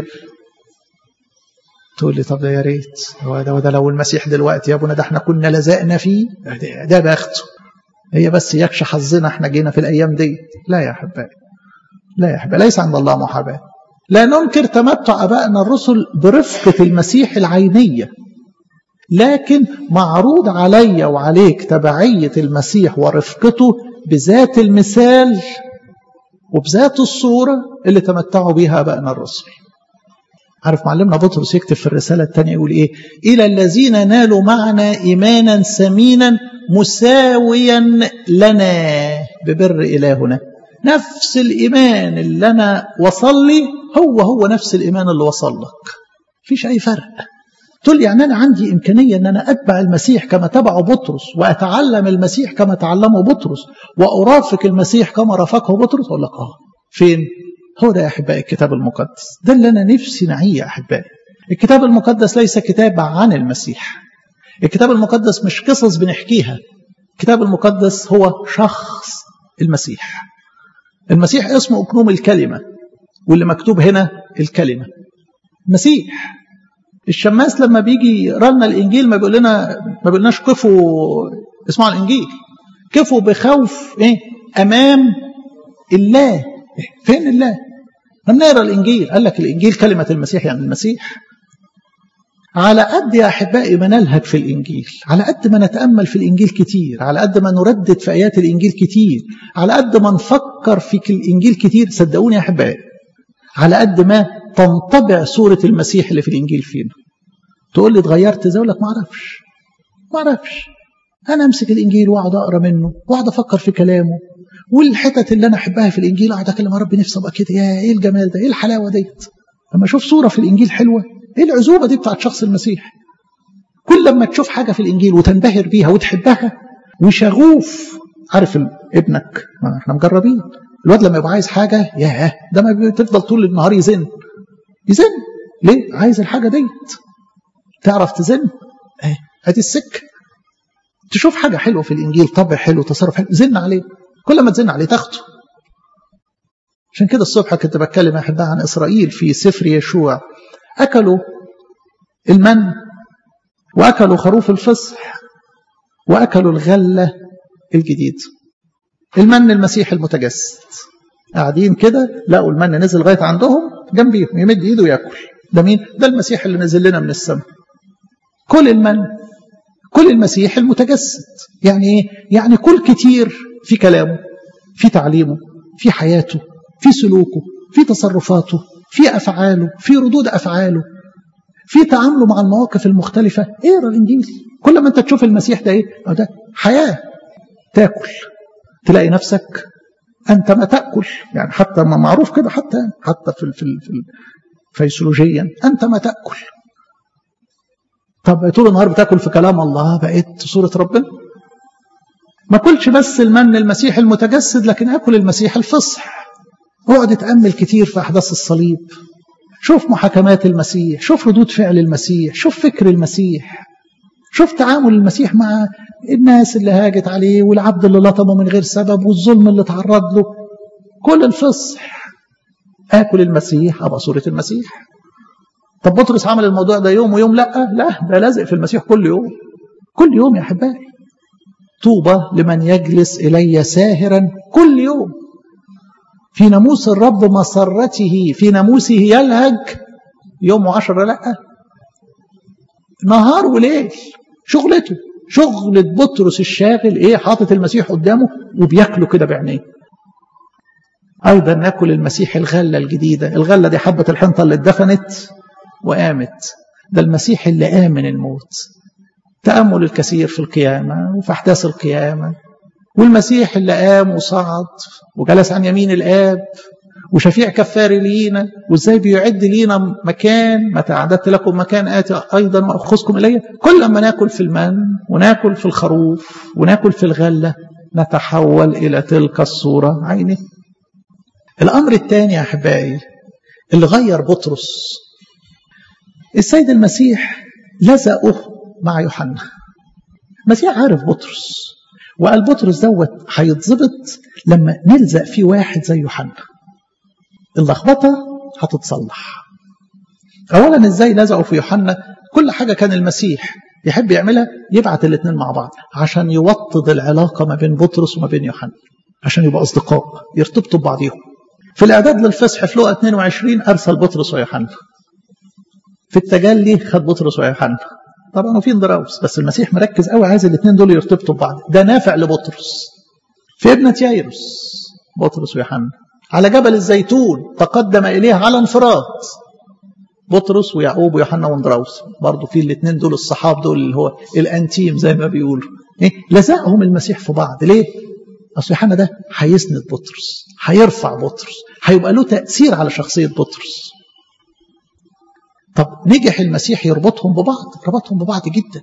تقول لي طب ده يا ريت هو ده, ده لو المسيح دلوقتي يا ابونا ده احنا كنا لزقنا فيه ده, ده بخته هي بس يكش حظنا احنا جينا في الأيام دي لا يا أحبائي لا يا أحبائي ليس عند الله محاباة لا ننكر تمتع أبائنا الرسل برفقة المسيح العينية لكن معروض علي وعليك تبعية المسيح ورفقته بذات المثال وبذات الصورة اللي تمتعوا بها أبائنا الرسل عارف معلمنا بطرس يكتب في الرسالة الثانية يقول إيه إلى الذين نالوا معنا إيمانا سمينا مساويا لنا ببر إلهنا نفس الإيمان اللي أنا وصل لي هو هو نفس الإيمان اللي وصل لك فيش أي فرق تقول يعني أنا عندي إمكانية أن أنا أتبع المسيح كما تبعه بطرس وأتعلم المسيح كما تعلمه بطرس وأرافق المسيح كما رافقه بطرس أقول لك آه فين؟ هو ده يا أحبائي الكتاب المقدس ده اللي أنا نفسي نعيه يا أحبائي الكتاب المقدس ليس كتاب عن المسيح الكتاب المقدس مش قصص بنحكيها الكتاب المقدس هو شخص المسيح المسيح اسمه أكنوم الكلمة واللي مكتوب هنا الكلمة مسيح الشماس لما بيجي يقرا لنا الانجيل ما بيقول لنا ما بيقولناش كفوا اسمعوا الانجيل كفوا بخوف ايه امام الله إيه؟ فين الله لما نقرا الانجيل قال لك الانجيل كلمه المسيح يعني المسيح على قد يا احبائي ما نلهج في الانجيل على قد ما نتامل في الانجيل كتير على قد ما نردد في ايات الانجيل كتير على قد ما نفكر في الانجيل كتير صدقوني يا احبائي على قد ما تنطبع صورة المسيح اللي في الإنجيل فينا تقول لي اتغيرت ازاي اقول لك ما اعرفش ما اعرفش انا امسك الانجيل واقعد اقرا منه واقعد افكر في كلامه والحتت اللي انا احبها في الانجيل اقعد اكلم يا رب نفسي ابقى كده يا ايه الجمال ده ايه الحلاوه ديت لما اشوف صوره في الانجيل حلوه ايه العزوبه دي بتاعت شخص المسيح كل لما تشوف حاجه في الانجيل وتنبهر بيها وتحبها وشغوف عارف ابنك ما احنا مجربين الواد لما يبقى عايز حاجه ياه ده ما بتفضل طول النهار يزن يزن ليه عايز الحاجه ديت تعرف تزن اهي ادي السكه تشوف حاجه حلوه في الانجيل طبع حلو تصرف حلو زن عليه كل ما تزن عليه تاخده عشان كده الصبح كنت بتكلم يا احبائي عن اسرائيل في سفر يشوع اكلوا المن واكلوا خروف الفصح واكلوا الغله الجديد المن المسيح المتجسد قاعدين كده لقوا المن نزل لغايه عندهم جنبيهم يمد ايده وياكل ده مين؟ ده المسيح اللي نزل لنا من السماء كل المن كل المسيح المتجسد يعني ايه؟ يعني كل كتير في كلامه في تعليمه في حياته في سلوكه في تصرفاته في افعاله في ردود افعاله في تعامله مع المواقف المختلفه اقرا الانجيل كل ما انت تشوف المسيح ده ايه ده حياه تاكل تلاقي نفسك انت ما تاكل يعني حتى ما معروف كده حتى حتى في في, في فيسيولوجيا انت ما تاكل طب طول النهار بتاكل في كلام الله بقيت صوره ربنا ما كلش بس المن المسيح المتجسد لكن اكل المسيح الفصح اقعد اتامل كتير في احداث الصليب شوف محاكمات المسيح شوف ردود فعل المسيح شوف فكر المسيح شوف تعامل المسيح مع الناس اللي هاجت عليه والعبد اللي لطمه من غير سبب والظلم اللي تعرض له كل الفصح اكل المسيح ابقى صوره المسيح طب بطرس عمل الموضوع ده يوم ويوم لا لا ده لازق في المسيح كل يوم كل يوم يا احبائي طوبى لمن يجلس الي ساهرا كل يوم في ناموس الرب مسرته في ناموسه يلهج يوم وعشرة لا نهار وليل شغلته شغلة بطرس الشاغل ايه حاطط المسيح قدامه وبياكله كده بعينيه ايضا ناكل المسيح الغلة الجديدة الغلة دي حبة الحنطة اللي اتدفنت وقامت ده المسيح اللي قام من الموت تأمل الكثير في القيامة وفي أحداث القيامة والمسيح اللي قام وصعد وجلس عن يمين الآب وشفيع كفاري لينا وازاي بيعد لينا مكان متى أعددت لكم مكان آتي أيضا وأخذكم إلي كل ما ناكل في المن وناكل في الخروف وناكل في الغلة نتحول إلى تلك الصورة عينه الأمر الثاني يا أحبائي اللي غير بطرس السيد المسيح لزقه مع يوحنا المسيح عارف بطرس وقال بطرس دوت هيتظبط لما نلزق فيه واحد زي يوحنا اللخبطه هتتصلح اولا ازاي لزقوا في يوحنا كل حاجه كان المسيح يحب يعملها يبعت الاثنين مع بعض عشان يوطد العلاقه ما بين بطرس وما بين يوحنا عشان يبقى اصدقاء يرتبطوا ببعضهم في الاعداد للفصح في لقا 22 ارسل بطرس ويوحنا في التجلي خد بطرس ويوحنا طبعا وفي اندراوس بس المسيح مركز قوي عايز الاثنين دول يرتبطوا ببعض ده نافع لبطرس في ابنة يايروس بطرس ويوحنا على جبل الزيتون تقدم اليه على انفراد بطرس ويعقوب ويوحنا واندراوس برضه في الاثنين دول الصحاب دول اللي هو الانتيم زي ما بيقولوا ايه لزقهم المسيح في بعض ليه اصل يوحنا ده هيسند بطرس هيرفع بطرس هيبقى له تاثير على شخصيه بطرس طب نجح المسيح يربطهم ببعض ربطهم ببعض جدا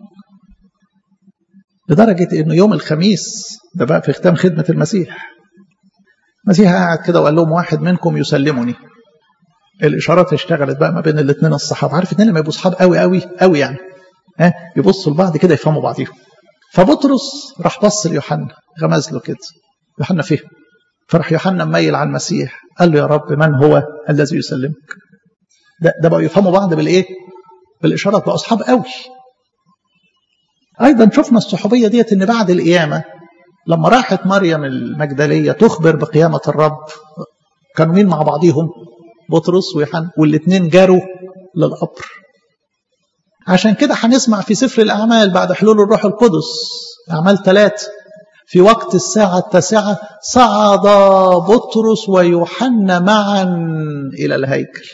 لدرجة انه يوم الخميس ده بقى في ختام خدمة المسيح المسيح قاعد كده وقال لهم واحد منكم يسلمني الاشارات اشتغلت بقى ما بين الاثنين الصحابه عارف اتنين لما يبقوا صحاب قوي قوي قوي يعني ها يبصوا لبعض كده يفهموا بعضيهم فبطرس راح بص ليوحنا غمز له كده يوحنا فهم فراح يوحنا مميل على المسيح قال له يا رب من هو الذي يسلمك ده ده بقوا يفهموا بعض بالايه بالاشارات بقوا اصحاب قوي ايضا شفنا الصحوبيه ديت ان بعد القيامه لما راحت مريم المجدليه تخبر بقيامه الرب كانوا مين مع بعضيهم بطرس ويوحنا والاثنين جاروا للقبر عشان كده هنسمع في سفر الأعمال بعد حلول الروح القدس أعمال ثلاثة في وقت الساعة التاسعة صعد بطرس ويوحنا معا إلى الهيكل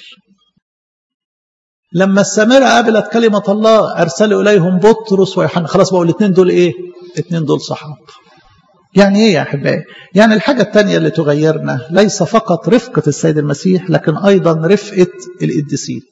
لما السامرة قابلت كلمة الله أرسلوا إليهم بطرس ويوحنا خلاص بقوا الاثنين دول إيه؟ الاثنين دول صحاب يعني ايه يا احبائي؟ يعني الحاجه الثانيه اللي تغيرنا ليس فقط رفقه السيد المسيح لكن ايضا رفقه القديسين.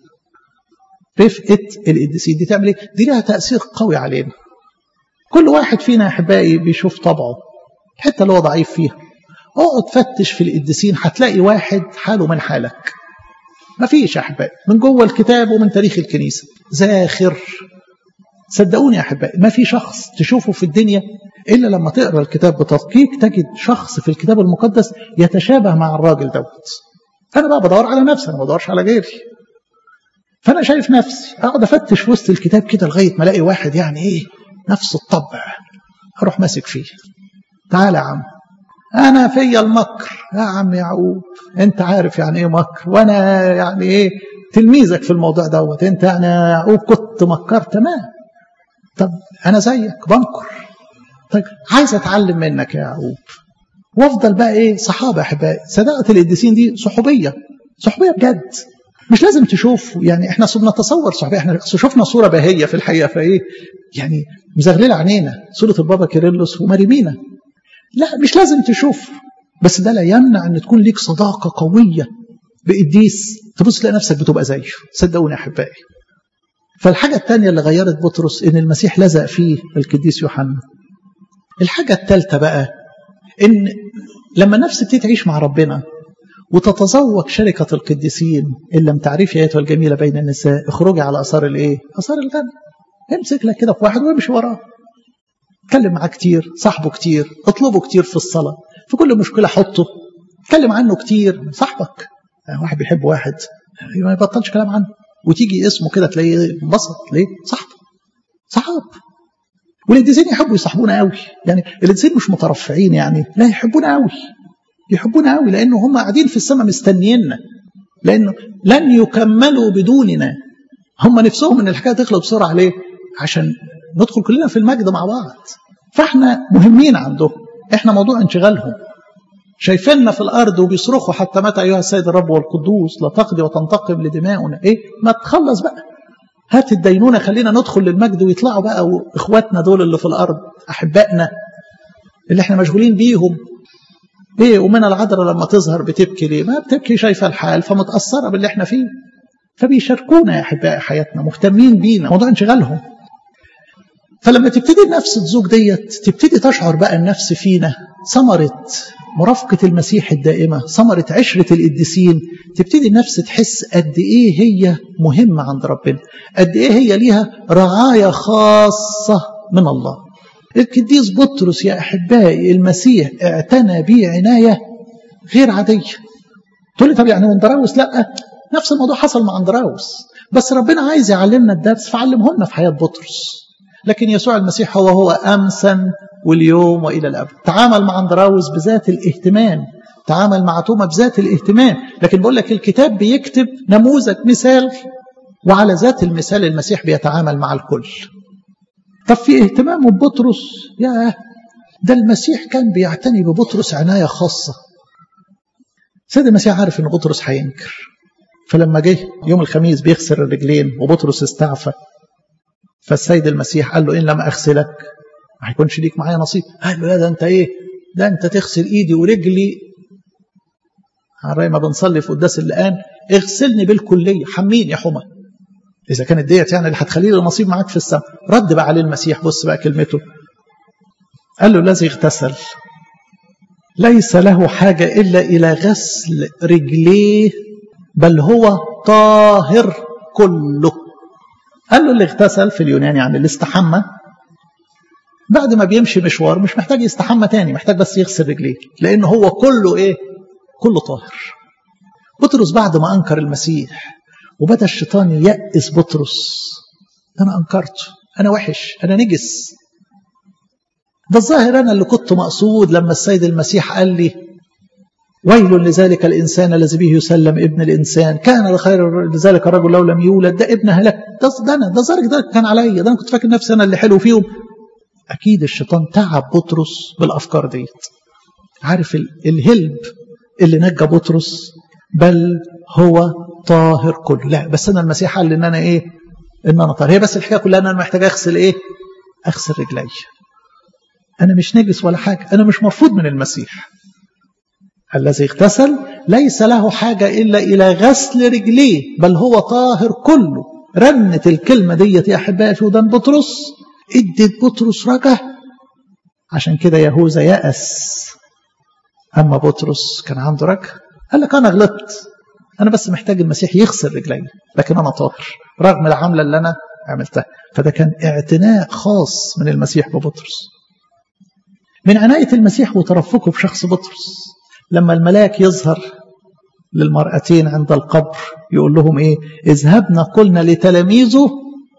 رفقه القديسين دي تعمل ايه؟ دي لها تاثير قوي علينا. كل واحد فينا يا احبائي بيشوف طبعه الحته اللي هو ضعيف فيها. اقعد فتش في القديسين هتلاقي واحد حاله من حالك. ما فيش يا احبائي من جوه الكتاب ومن تاريخ الكنيسه زاخر صدقوني يا احبائي ما في شخص تشوفه في الدنيا الا لما تقرا الكتاب بتدقيق تجد شخص في الكتاب المقدس يتشابه مع الراجل دوت انا بقى بدور على نفسي انا ما بدورش على غيري فانا شايف نفسي اقعد افتش في وسط الكتاب كده لغايه ما الاقي واحد يعني ايه نفس الطبع اروح ماسك فيه تعالى يا عم انا فيا المكر يا عم يعقوب انت عارف يعني ايه مكر وانا يعني ايه تلميذك في الموضوع دوت انت يعني يا يعقوب كنت مكرت تمام طب انا زيك بنكر طيب عايز اتعلم منك يا يعقوب وافضل بقى ايه صحابه احبائي صداقه القديسين دي صحوبيه صحوبيه بجد مش لازم تشوف يعني احنا صرنا نتصور صحوبيه احنا شفنا صوره باهيه في الحقيقه فايه يعني مزغلله عينينا صوره البابا كيرلس وماريمينا لا مش لازم تشوف بس ده لا يمنع ان تكون ليك صداقه قويه بقديس تبص تلاقي نفسك بتبقى زيه صدقوني يا احبائي فالحاجه الثانيه اللي غيرت بطرس ان المسيح لزق فيه القديس يوحنا الحاجة الثالثة بقى إن لما النفس بتبتدي تعيش مع ربنا وتتذوق شركة القديسين إن لم تعرفي أيتها الجميلة بين النساء اخرجي على آثار الإيه؟ آثار الغنى امسك لك كده في واحد وامشي وراه اتكلم معاه كتير صاحبه كتير اطلبه كتير في الصلاة في كل مشكلة حطه اتكلم عنه كتير صاحبك يعني واحد بيحب واحد ما يبطلش كلام عنه وتيجي اسمه كده تلاقيه انبسط ليه؟ صاحبه صحاب والقديسين يحبوا يصاحبونا قوي يعني القديسين مش مترفعين يعني لا يحبونا قوي يحبونا قوي لأنه هم قاعدين في السماء مستنييننا لأنه لن يكملوا بدوننا هم نفسهم ان الحكايه تخلص بسرعه ليه؟ عشان ندخل كلنا في المجد مع بعض فاحنا مهمين عندهم احنا موضوع انشغالهم شايفيننا في الارض وبيصرخوا حتى متى ايها السيد الرب والقدوس لا تقضي وتنتقم لدماؤنا ايه ما تخلص بقى هات الدينونه خلينا ندخل للمجد ويطلعوا بقى واخواتنا دول اللي في الارض احبائنا اللي احنا مشغولين بيهم ايه ومن العذراء لما تظهر بتبكي ليه ما بتبكي شايفه الحال فمتاثره باللي احنا فيه فبيشاركونا يا احبائي حياتنا مهتمين بينا موضوع انشغالهم فلما تبتدي النفس تزوج ديت تبتدي تشعر بقى النفس فينا ثمرة مرافقة المسيح الدائمة ثمرة عشرة القديسين تبتدي النفس تحس قد إيه هي مهمة عند ربنا قد إيه هي ليها رعاية خاصة من الله القديس بطرس يا أحبائي المسيح اعتنى بيه عناية غير عادية تقول لي طب يعني وندراوس لا نفس الموضوع حصل مع اندراوس بس ربنا عايز يعلمنا الدرس فعلمه لنا في حياة بطرس لكن يسوع المسيح هو هو أمسا واليوم وإلى الأبد تعامل مع اندراوس بذات الاهتمام تعامل مع توما بذات الاهتمام لكن بقول لك الكتاب بيكتب نموذج مثال وعلى ذات المثال المسيح بيتعامل مع الكل طب في اهتمامه ببطرس يا ده المسيح كان بيعتني ببطرس عناية خاصة سيد المسيح عارف ان بطرس هينكر فلما جه يوم الخميس بيغسل الرجلين وبطرس استعفى فالسيد المسيح قال له ان لم اغسلك ما هيكونش ليك معايا نصيب قال له لا ده انت ايه ده انت تغسل ايدي ورجلي على ما بنصلي في قداس اللقان اغسلني بالكليه حمين يا حمى اذا كانت ديت يعني اللي هتخلي لي نصيب معاك في السماء رد بقى عليه المسيح بص بقى كلمته قال له الذي اغتسل ليس له حاجه الا الى غسل رجليه بل هو طاهر كله قال له اللي اغتسل في اليونان يعني اللي استحمى بعد ما بيمشي مشوار مش محتاج يستحمى تاني محتاج بس يغسل رجليه لأنه هو كله إيه كله طاهر بطرس بعد ما أنكر المسيح وبدأ الشيطان ييأس بطرس أنا أنكرته أنا وحش أنا نجس ده الظاهر أنا اللي كنت مقصود لما السيد المسيح قال لي ويل لذلك الإنسان الذي به يسلم ابن الإنسان كان لخير لذلك الرجل لو لم يولد ده ابن هلاك ده, ده أنا ده ذلك ده كان عليا ده أنا كنت فاكر نفسي أنا اللي حلو فيهم أكيد الشيطان تعب بطرس بالأفكار ديت عارف الهلب اللي نجى بطرس بل هو طاهر كله لا بس أنا المسيح قال إن أنا إيه إن أنا طاهر هي بس الحكاية كلها إن أنا محتاج أغسل إيه أغسل رجلي أنا مش نجس ولا حاجة أنا مش مرفوض من المسيح الذي اغتسل ليس له حاجة إلا إلى غسل رجليه بل هو طاهر كله رنت الكلمة ديت يا أحبائي في ودان بطرس ادت بطرس رجا عشان كده يهوذا يأس أما بطرس كان عنده رجا قال لك أنا غلطت أنا بس محتاج المسيح يغسل رجلي لكن أنا طاهر رغم العملة اللي أنا عملتها فده كان اعتناء خاص من المسيح ببطرس من عناية المسيح وترفقه بشخص بطرس لما الملاك يظهر للمرأتين عند القبر يقول لهم ايه اذهبنا قلنا لتلاميذه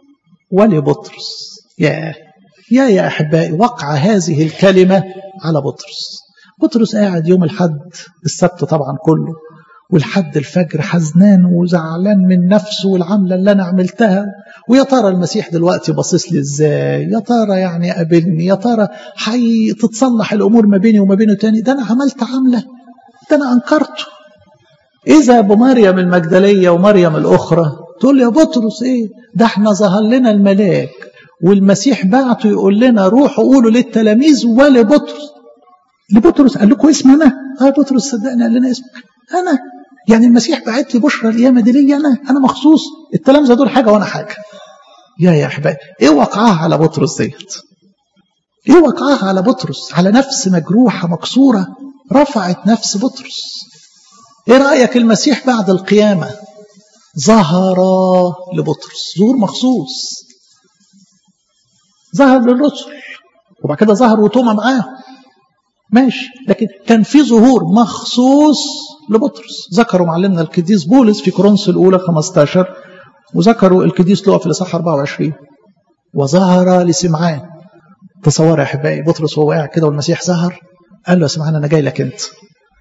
ولبطرس يا يا يا احبائي وقع هذه الكلمه على بطرس بطرس قاعد يوم الحد السبت طبعا كله والحد الفجر حزنان وزعلان من نفسه والعمله اللي انا عملتها ويا ترى المسيح دلوقتي باصص لي ازاي يا ترى يعني قابلني يا ترى حي تتصلح الامور ما بيني وما بينه تاني ده انا عملت عمله ده انا انكرته اذا بمريم المجدليه ومريم الاخرى تقول يا بطرس ايه ده احنا ظهر لنا الملاك والمسيح بعته يقول لنا روحوا قولوا للتلاميذ ولبطرس لبطرس قال لكم اسم انا اه بطرس صدقني قال لنا اسمك انا يعني المسيح بعت لي بشرى القيامه دي ليا انا انا مخصوص التلامذه دول حاجه وانا حاجه يا يا احبائي ايه وقعها على بطرس ديت ايه وقعها على بطرس على نفس مجروحه مكسوره رفعت نفس بطرس ايه رايك المسيح بعد القيامه ظهر لبطرس ظهور مخصوص ظهر للرسل وبعد كده ظهر وتوما معاهم ماشي لكن كان في ظهور مخصوص لبطرس ذكروا معلمنا القديس بولس في كورنثوس الاولى 15 وذكروا القديس لوقا في الاصحاح 24 وظهر لسمعان تصور يا احبائي بطرس وهو قاعد كده والمسيح ظهر قال له يا سمعان انا جاي لك انت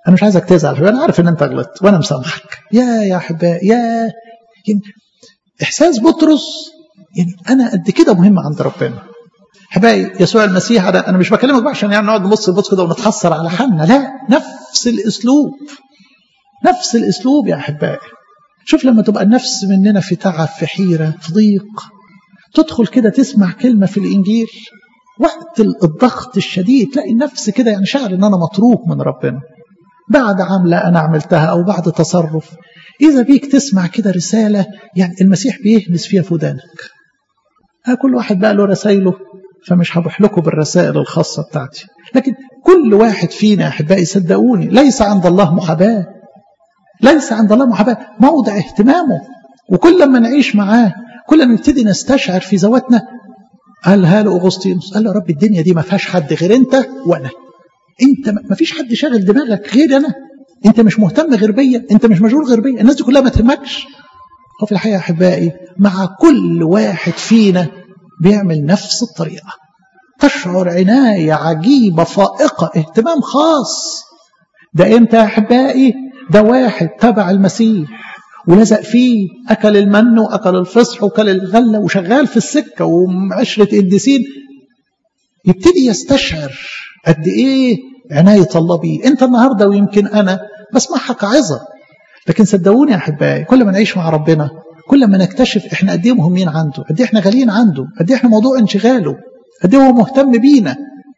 انا مش عايزك تزعل انا عارف ان انت غلطت وانا مسامحك يا يا احبائي يا يعني احساس بطرس يعني انا قد كده مهم عند ربنا احبائي يسوع المسيح انا انا مش بكلمك بقى عشان يعني نقعد نبص البص كده ونتحسر على حالنا لا نفس الاسلوب نفس الاسلوب يا احبائي شوف لما تبقى النفس مننا في تعب في حيره في ضيق تدخل كده تسمع كلمه في الانجيل وقت الضغط الشديد تلاقي النفس كده يعني شعر ان انا متروك من ربنا بعد عمله انا عملتها او بعد تصرف اذا بيك تسمع كده رساله يعني المسيح بيهمس فيها في ودانك ها كل واحد بقى له رسايله فمش هبح لكم بالرسائل الخاصه بتاعتي لكن كل واحد فينا يا احبائي صدقوني ليس عند الله محاباه ليس عند الله محاباه موضع اهتمامه وكل ما نعيش معاه كل ما نبتدي نستشعر في ذواتنا قالها له اغسطينوس قال له يا رب الدنيا دي ما فيهاش حد غير انت وانا انت ما فيش حد شاغل دماغك غير انا انت مش مهتم غير بيا انت مش مشغول غير بيا الناس دي كلها ما تهمكش هو في الحقيقه احبائي مع كل واحد فينا بيعمل نفس الطريقه تشعر عنايه عجيبه فائقه اهتمام خاص ده امتى يا احبائي ده واحد تبع المسيح ولزق فيه أكل المن وأكل الفصح وكل الغلة وشغال في السكة وعشرة قديسين يبتدي يستشعر قد إيه عناية الله بيه أنت النهاردة ويمكن أنا بسمعها كعظة لكن صدقوني يا أحبائي كل ما نعيش مع ربنا كل ما نكتشف إحنا قد إيه مهمين عنده قد إيه إحنا غاليين عنده قد إيه إحنا موضوع انشغاله قد إيه هو مهتم بينا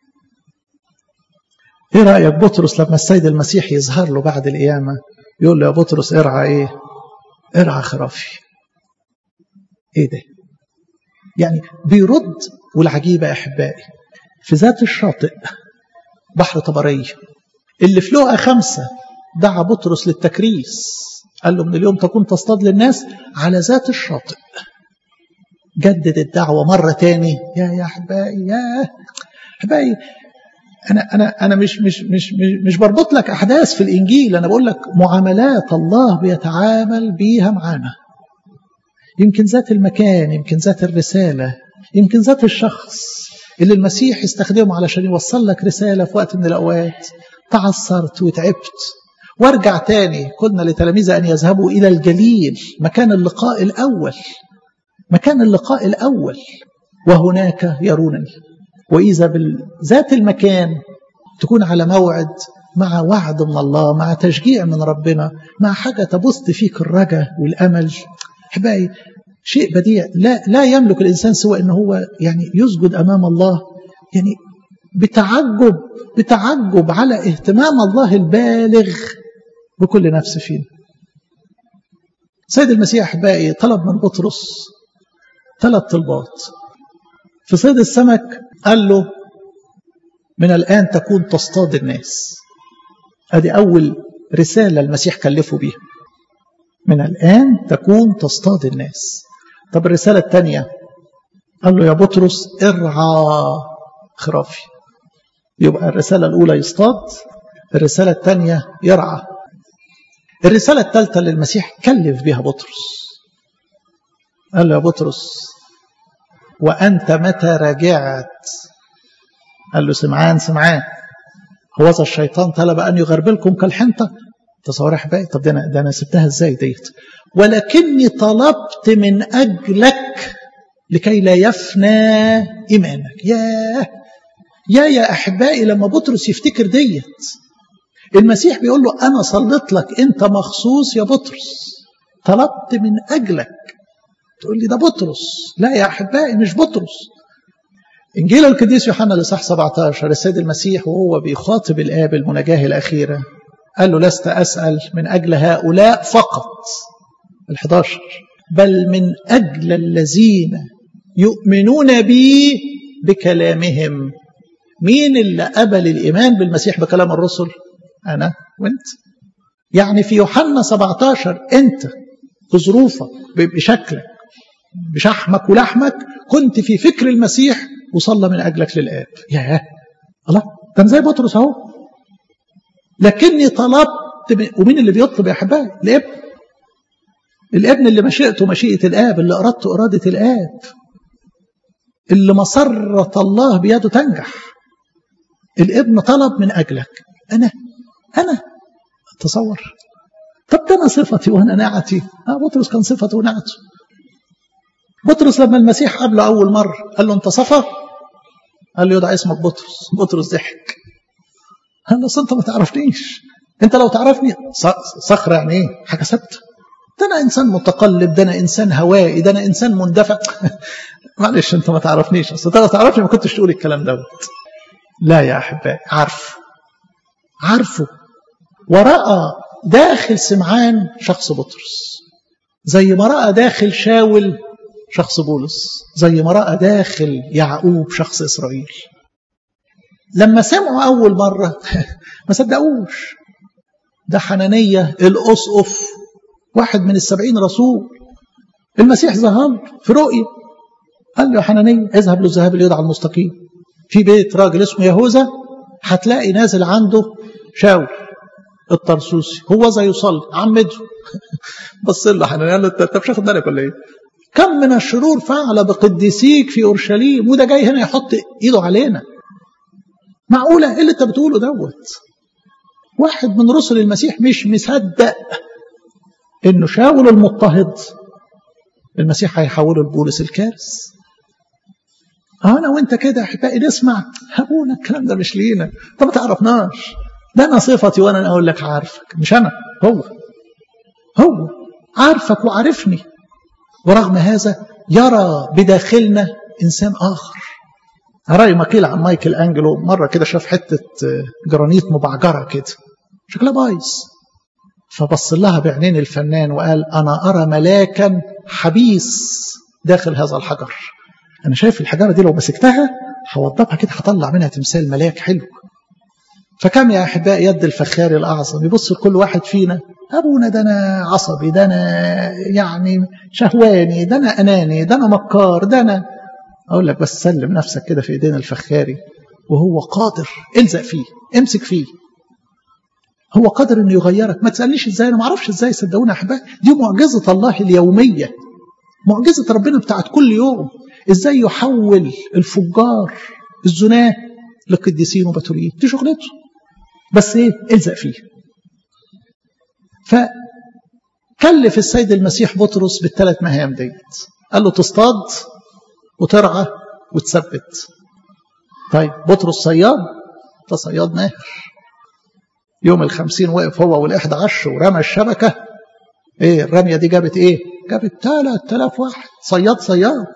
إيه رأيك بطرس لما السيد المسيح يظهر له بعد القيامة يقول له يا بطرس ارعى إيه ارعى خرافي ايه ده يعني بيرد والعجيبة يا أحبائي في ذات الشاطئ بحر طبرية اللي في لقى خمسة دعا بطرس للتكريس قال له من اليوم تكون تصطاد للناس على ذات الشاطئ جدد الدعوة مرة تاني يا يا أحبائي يا أحبائي أنا أنا أنا مش مش مش مش, مش بربط لك أحداث في الإنجيل أنا بقول لك معاملات الله بيتعامل بيها معانا يمكن ذات المكان يمكن ذات الرسالة يمكن ذات الشخص اللي المسيح يستخدمه علشان يوصل لك رسالة في وقت من الأوقات تعثرت وتعبت وارجع تاني قلنا لتلاميذ أن يذهبوا إلى الجليل مكان اللقاء الأول مكان اللقاء الأول وهناك يرونني وإذا بذات المكان تكون على موعد مع وعد من الله مع تشجيع من ربنا مع حاجة تبث فيك الرجاء والأمل أحبائي شيء بديع لا لا يملك الإنسان سوى أنه هو يعني يسجد أمام الله يعني بتعجب بتعجب على اهتمام الله البالغ بكل نفس فينا سيد المسيح أحبائي طلب من بطرس ثلاث طلبات في صيد السمك قال له من الآن تكون تصطاد الناس ادي أول رسالة المسيح كلفه بيها من الآن تكون تصطاد الناس طب الرسالة الثانية قال له يا بطرس ارعى خرافي يبقى الرسالة الأولى يصطاد الرسالة الثانية يرعى الرسالة الثالثة اللي المسيح كلف بها بطرس قال له يا بطرس وأنت متى رجعت قال له سمعان سمعان هوذا الشيطان طلب أن يغربلكم كالحنطة تصور يا حبايبي طب ده أنا, ده أنا سبتها إزاي ديت ولكني طلبت من أجلك لكي لا يفنى إيمانك ياه يا يا أحبائي لما بطرس يفتكر ديت المسيح بيقول له أنا صليت لك أنت مخصوص يا بطرس طلبت من أجلك تقول لي ده بطرس لا يا أحبائي مش بطرس إنجيل القديس يوحنا لصح 17 السيد المسيح وهو بيخاطب الآب المناجاة الأخيرة قال له لست أسأل من أجل هؤلاء فقط ال11 بل من أجل الذين يؤمنون بي بكلامهم مين اللي قبل الإيمان بالمسيح بكلام الرسل أنا وأنت يعني في يوحنا 17 أنت بظروفك بشكلك بشحمك ولحمك كنت في فكر المسيح وصلى من أجلك للآب ياه الله كان زي بطرس أهو لكني طلبت ومين اللي بيطلب يا أحبائي الابن الابن اللي مشيئته مشيئة الآب اللي أردته إرادة الآب اللي مسرة الله بيده تنجح الابن طلب من أجلك أنا أنا تصور طب ده انا صفتي وانا نعتي اه بطرس كان صفته ونعته بطرس لما المسيح قابله اول مره قال له انت صفا قال له يدعى اسمك بطرس بطرس ضحك قال له انت ما تعرفنيش انت لو تعرفني صخر يعني ايه حاجه ثابته ده انا انسان متقلب ده انا انسان هوائي ده انا انسان مندفع معلش انت ما تعرفنيش اصل انت لو تعرفني ما كنتش تقول الكلام دوت لا يا احبائي عارفه عارفه وراى داخل سمعان شخص بطرس زي ما راى داخل شاول شخص بولس زي ما راى داخل يعقوب شخص اسرائيل لما سمعوا اول مره ما صدقوش ده حنانيه الاسقف واحد من السبعين رسول المسيح ظهر في رؤية قال له يا حنانية اذهب للذهاب اليدعى المستقيم في بيت راجل اسمه يهوذا هتلاقي نازل عنده شاول الطرسوسي هو زي يصلي عمده بص له حنانية قال له انت مش واخد بالك ولا ايه؟ كم من الشرور فعل بقديسيك في اورشليم وده جاي هنا يحط ايده علينا معقوله ايه اللي انت بتقوله دوت واحد من رسل المسيح مش مصدق انه شاول المضطهد المسيح هيحوله لبولس الكارث انا وانت كده يا احبائي نسمع ابونا الكلام ده مش لينا طب ما تعرفناش ده انا صفتي وانا اقول لك عارفك مش انا هو هو عارفك وعارفني ورغم هذا يرى بداخلنا انسان اخر رأي ما قيل عن مايكل انجلو مره كده شاف حته جرانيت مبعجره كده شكلها بايظ فبص لها بعينين الفنان وقال أنا أرى ملاكا حبيس داخل هذا الحجر أنا شايف الحجارة دي لو مسكتها هوضبها كده هطلع منها تمثال ملاك حلو فكم يا أحباء يد الفخار الأعظم يبص لكل واحد فينا أبونا ده أنا عصبي ده أنا يعني شهواني ده أنا أناني ده أنا مكار ده أنا أقول لك بس سلم نفسك كده في إيدين الفخاري وهو قادر الزق فيه امسك فيه هو قادر انه يغيرك ما تسالنيش ازاي انا ما اعرفش ازاي صدقوني يا احبائي دي معجزه الله اليوميه معجزه ربنا بتاعت كل يوم ازاي يحول الفجار الزناه لقديسين وبتوليين دي شغلته بس ايه الزق فيه فكلف السيد المسيح بطرس بالثلاث مهام ديت قال له تصطاد وترعى وتثبت طيب بطرس صياد ده صياد ماهر يوم الخمسين وقف هو والإحدى عشر ورمى الشبكة ايه الرمية دي جابت ايه جابت تلات تلاف واحد صياد صياد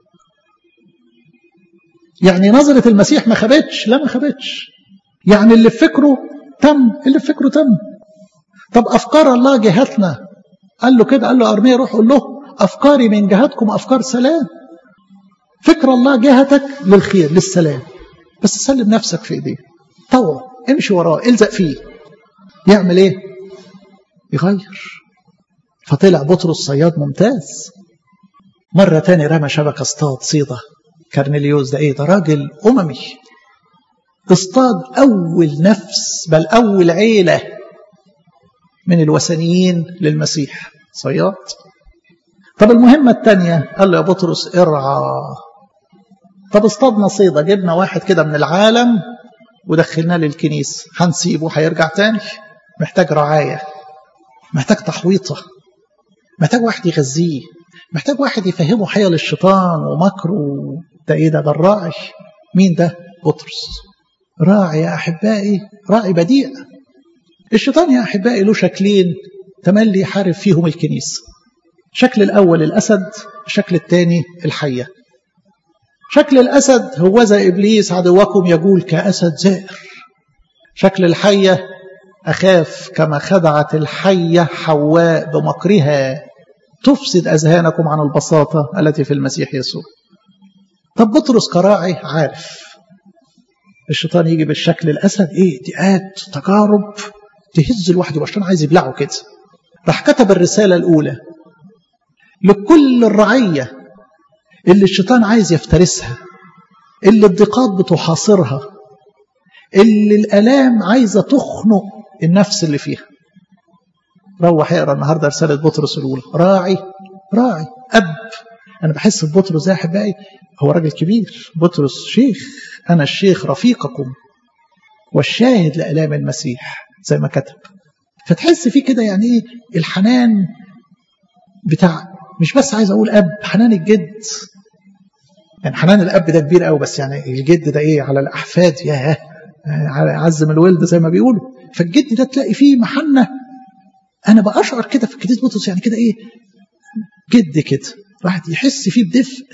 يعني نظرة المسيح ما خبتش لا ما خبتش يعني اللي في فكره تم اللي في فكره تم طب أفكار الله جهتنا قال له كده قال له أرمية روح قول له أفكاري من جهتكم أفكار سلام فكر الله جهتك للخير للسلام بس سلم نفسك في ايديه طوع امشي وراه الزق فيه يعمل ايه يغير فطلع بطرس صياد ممتاز مرة تاني رمى شبكة اصطاد صيدة كارنيليوس ده ايه ده راجل أممي اصطاد أول نفس بل أول عيلة من الوثنيين للمسيح صياد طب المهمة الثانية قال له يا بطرس ارعى طب اصطادنا صيدة جبنا واحد كده من العالم ودخلناه للكنيسة هنسيبه هيرجع تاني محتاج رعاية محتاج تحويطة محتاج واحد يغذيه محتاج واحد يفهمه حيل الشيطان ومكره ده ايه ده ده الراعي مين ده بطرس راعي يا احبائي راعي بديع الشيطان يا احبائي له شكلين تملي يحارب فيهم الكنيسه شكل الاول الاسد الشكل الثاني الحيه شكل الاسد هو زي ابليس عدوكم يقول كاسد زائر شكل الحيه اخاف كما خدعت الحيه حواء بمكرها تفسد اذهانكم عن البساطه التي في المسيح يسوع طب بطرس كراعي عارف الشيطان يجي بالشكل الاسد ايه ضيقات تجارب تهز الواحد يبقى الشيطان عايز يبلعه كده راح كتب الرساله الاولى لكل الرعيه اللي الشيطان عايز يفترسها اللي الضيقات بتحاصرها اللي الالام عايزه تخنق النفس اللي فيها روح اقرا النهارده رساله بطرس الاولى راعي راعي اب انا بحس ببطرس ده يا احبائي هو راجل كبير بطرس شيخ انا الشيخ رفيقكم والشاهد لالام المسيح زي ما كتب فتحس فيه كده يعني ايه الحنان بتاع مش بس عايز اقول اب حنان الجد يعني حنان الاب ده كبير قوي بس يعني الجد ده ايه على الاحفاد ياه على عزم الولد زي ما بيقولوا فالجد ده تلاقي فيه محنه انا باشعر كده في الكنيسه بطرس يعني كده ايه جد كده واحد يحس فيه بدفء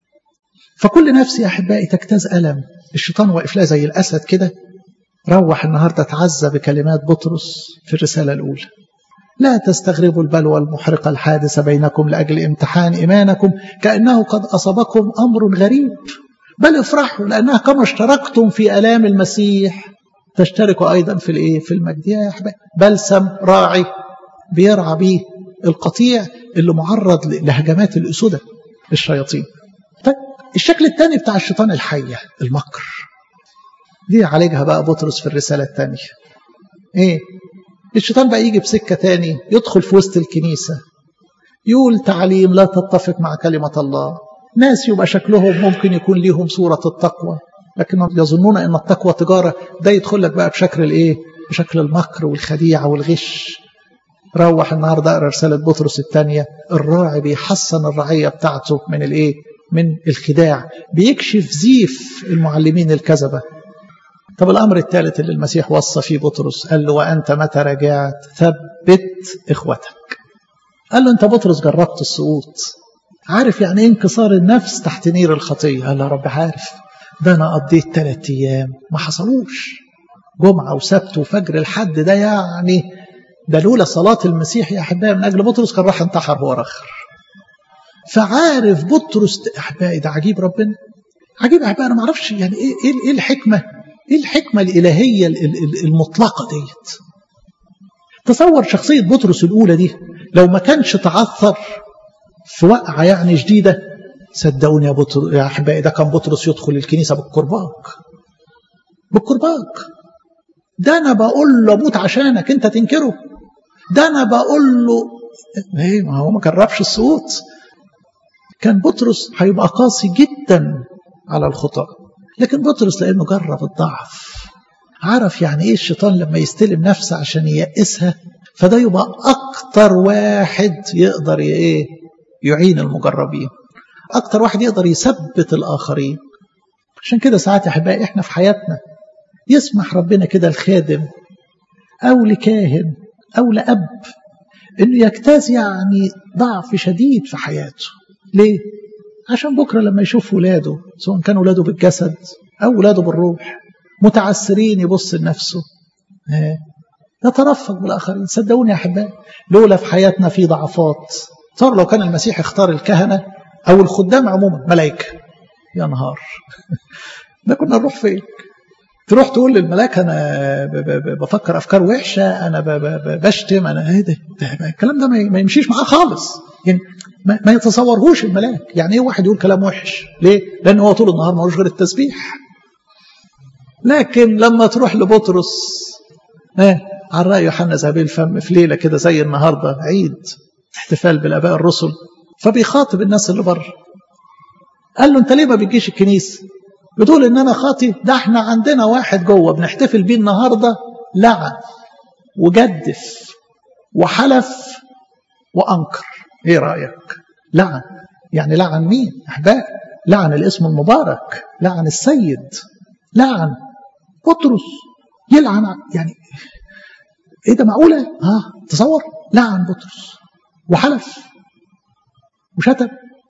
فكل نفس يا احبائي تجتاز الم الشيطان واقف لها زي الاسد كده روح النهارده اتعزى بكلمات بطرس في الرساله الاولى لا تستغربوا البلوى المحرقه الحادثه بينكم لاجل امتحان ايمانكم كانه قد اصابكم امر غريب بل افرحوا لانها كما اشتركتم في الام المسيح تشتركوا ايضا في الايه في المجد يا احبائي بلسم راعي بيرعى بيه القطيع اللي معرض لهجمات الاسوده الشياطين طيب الشكل الثاني بتاع الشيطان الحيه المكر دي عالجها بقى بطرس في الرساله الثانيه ايه الشيطان بقى يجي بسكه تاني يدخل في وسط الكنيسه يقول تعليم لا تتفق مع كلمه الله ناس يبقى شكلهم ممكن يكون ليهم صوره التقوى لكن يظنون ان التقوى تجاره ده يدخل لك بقى بشكل الايه بشكل المكر والخديعه والغش روح النهارده اقرا رساله بطرس الثانيه الراعي بيحصن الرعيه بتاعته من الايه من الخداع بيكشف زيف المعلمين الكذبه طب الامر الثالث اللي المسيح وصى فيه بطرس قال له وانت متى رجعت ثبت اخوتك قال له انت بطرس جربت السقوط عارف يعني ايه انكسار النفس تحت نير الخطيه قال له يا رب عارف ده انا قضيت ثلاث ايام ما حصلوش جمعه وسبت وفجر الحد ده يعني ده لولا صلاة المسيح يا أحبائي من أجل بطرس كان راح انتحر هو رخر فعارف بطرس أحبائي ده عجيب ربنا عجيب أحبائي أنا ما أعرفش يعني إيه, إيه, إيه الحكمة إيه الحكمة الإلهية المطلقة ديت تصور شخصية بطرس الأولى دي لو ما كانش تعثر في وقعة يعني شديدة صدقوني يا بطرس يا أحبائي ده كان بطرس يدخل الكنيسة بالكرباج بالكرباج ده أنا بقول له أموت عشانك أنت تنكره ده انا بقول له ايه ما هو ما جربش السقوط كان بطرس هيبقى قاسي جدا على الخطأ لكن بطرس لانه جرب الضعف عرف يعني ايه الشيطان لما يستلم نفسه عشان ييأسها فده يبقى اكتر واحد يقدر ايه يعين المجربين اكتر واحد يقدر يثبت الاخرين عشان كده ساعات يا احبائي احنا في حياتنا يسمح ربنا كده الخادم او لكاهن أو لأب إنه يجتاز يعني ضعف شديد في حياته ليه؟ عشان بكرة لما يشوف ولاده سواء كانوا ولاده بالجسد أو ولاده بالروح متعسرين يبص لنفسه يترفق بالآخرين صدقوني يا أحبائي لولا في حياتنا في ضعفات صار لو كان المسيح اختار الكهنة أو الخدام عموما ملائكة يا نهار ده كنا نروح فين تروح تقول للملاك انا بفكر افكار وحشه انا بشتم انا ايه ده, ده الكلام ده ما يمشيش معاه خالص يعني ما يتصورهوش الملاك يعني ايه واحد يقول كلام وحش ليه لان هو طول النهار ملوش غير التسبيح لكن لما تروح لبطرس ايه على راي يوحنا ذهبي الفم في ليله كده زي النهارده عيد احتفال بالاباء الرسل فبيخاطب الناس اللي بره قال له انت ليه ما بتجيش الكنيسه بتقول ان انا خاطي ده احنا عندنا واحد جوه بنحتفل بيه النهارده لعن وجدف وحلف وانكر ايه رايك لعن يعني لعن مين احباء لعن الاسم المبارك لعن السيد لعن بطرس يلعن يعني ايه ده معقوله ها تصور لعن بطرس وحلف وشتم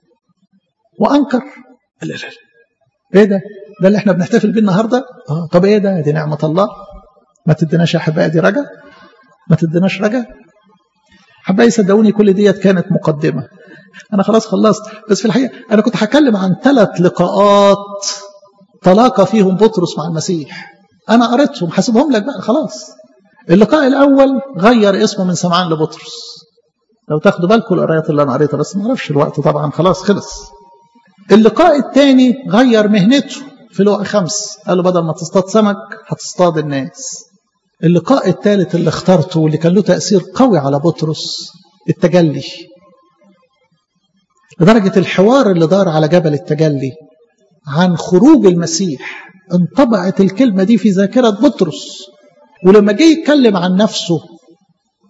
وانكر لا لا لا ايه ده ده اللي احنا بنحتفل بيه النهارده اه طب ايه ده دي نعمه الله ما تديناش يا احبائي دي رجا ما تديناش رجا احبائي صدقوني كل ديت كانت مقدمه انا خلاص خلصت بس في الحقيقه انا كنت هتكلم عن ثلاث لقاءات تلاقى فيهم بطرس مع المسيح انا قريتهم حاسبهم لك بقى خلاص اللقاء الاول غير اسمه من سمعان لبطرس لو تاخدوا بالكم القرايات اللي انا قريتها بس ما اعرفش الوقت طبعا خلاص خلص اللقاء الثاني غير مهنته في لقاء خمس قال له بدل ما تصطاد سمك هتصطاد الناس اللقاء الثالث اللي اخترته واللي كان له تأثير قوي على بطرس التجلي لدرجة الحوار اللي دار على جبل التجلي عن خروج المسيح انطبعت الكلمة دي في ذاكرة بطرس ولما جه يتكلم عن نفسه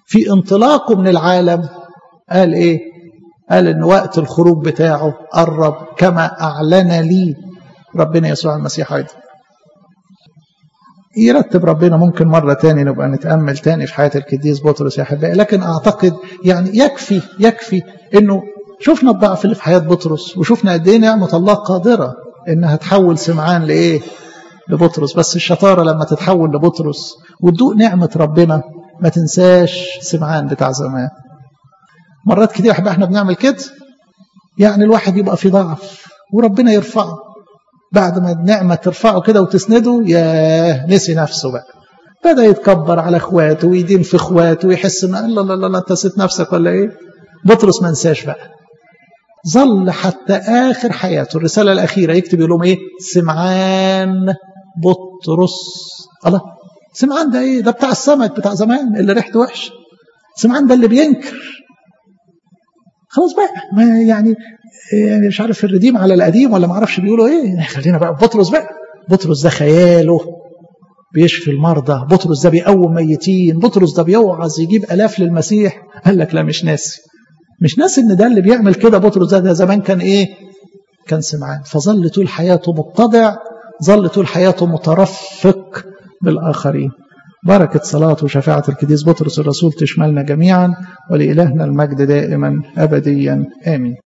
في انطلاقه من العالم قال ايه قال ان وقت الخروج بتاعه قرب كما اعلن لي ربنا يسوع المسيح ايضا يرتب ربنا ممكن مرة تاني نبقى نتأمل تاني في حياة القديس بطرس يا أحبائي لكن أعتقد يعني يكفي يكفي إنه شفنا الضعف اللي في حياة بطرس وشفنا قد إيه نعمة الله قادرة إنها تحول سمعان لإيه؟ لبطرس بس الشطارة لما تتحول لبطرس وتدوق نعمة ربنا ما تنساش سمعان بتاع زمان مرات كتير احنا احنا بنعمل كده يعني الواحد يبقى في ضعف وربنا يرفعه بعد ما النعمة ترفعه كده وتسنده يا نسي نفسه بقى بدأ يتكبر على اخواته ويدين في اخواته ويحس ان لا لا لا انت نسيت نفسك ولا ايه بطرس ما نساش بقى ظل حتى اخر حياته الرسالة الاخيرة يكتب يقول لهم ايه سمعان بطرس الله سمعان ده ايه ده بتاع السمك بتاع زمان اللي ريحته وحشه سمعان ده اللي بينكر خلاص بقى ما يعني يعني مش عارف الرديم على القديم ولا ما اعرفش بيقولوا ايه خلينا بقى بطرس بقى بطرس ده خياله بيشفي المرضى بطرس ده بيقوم ميتين بطرس ده بيوعظ يجيب الاف للمسيح قال لك لا مش ناسي مش ناسي ان ده اللي بيعمل كده بطرس ده, ده زمان كان ايه كان سمعان فظل طول حياته متضع ظل طول حياته مترفق بالآخرين بركة صلاة وشفاعة القديس بطرس الرسول تشملنا جميعا ولإلهنا المجد دائما أبديا آمين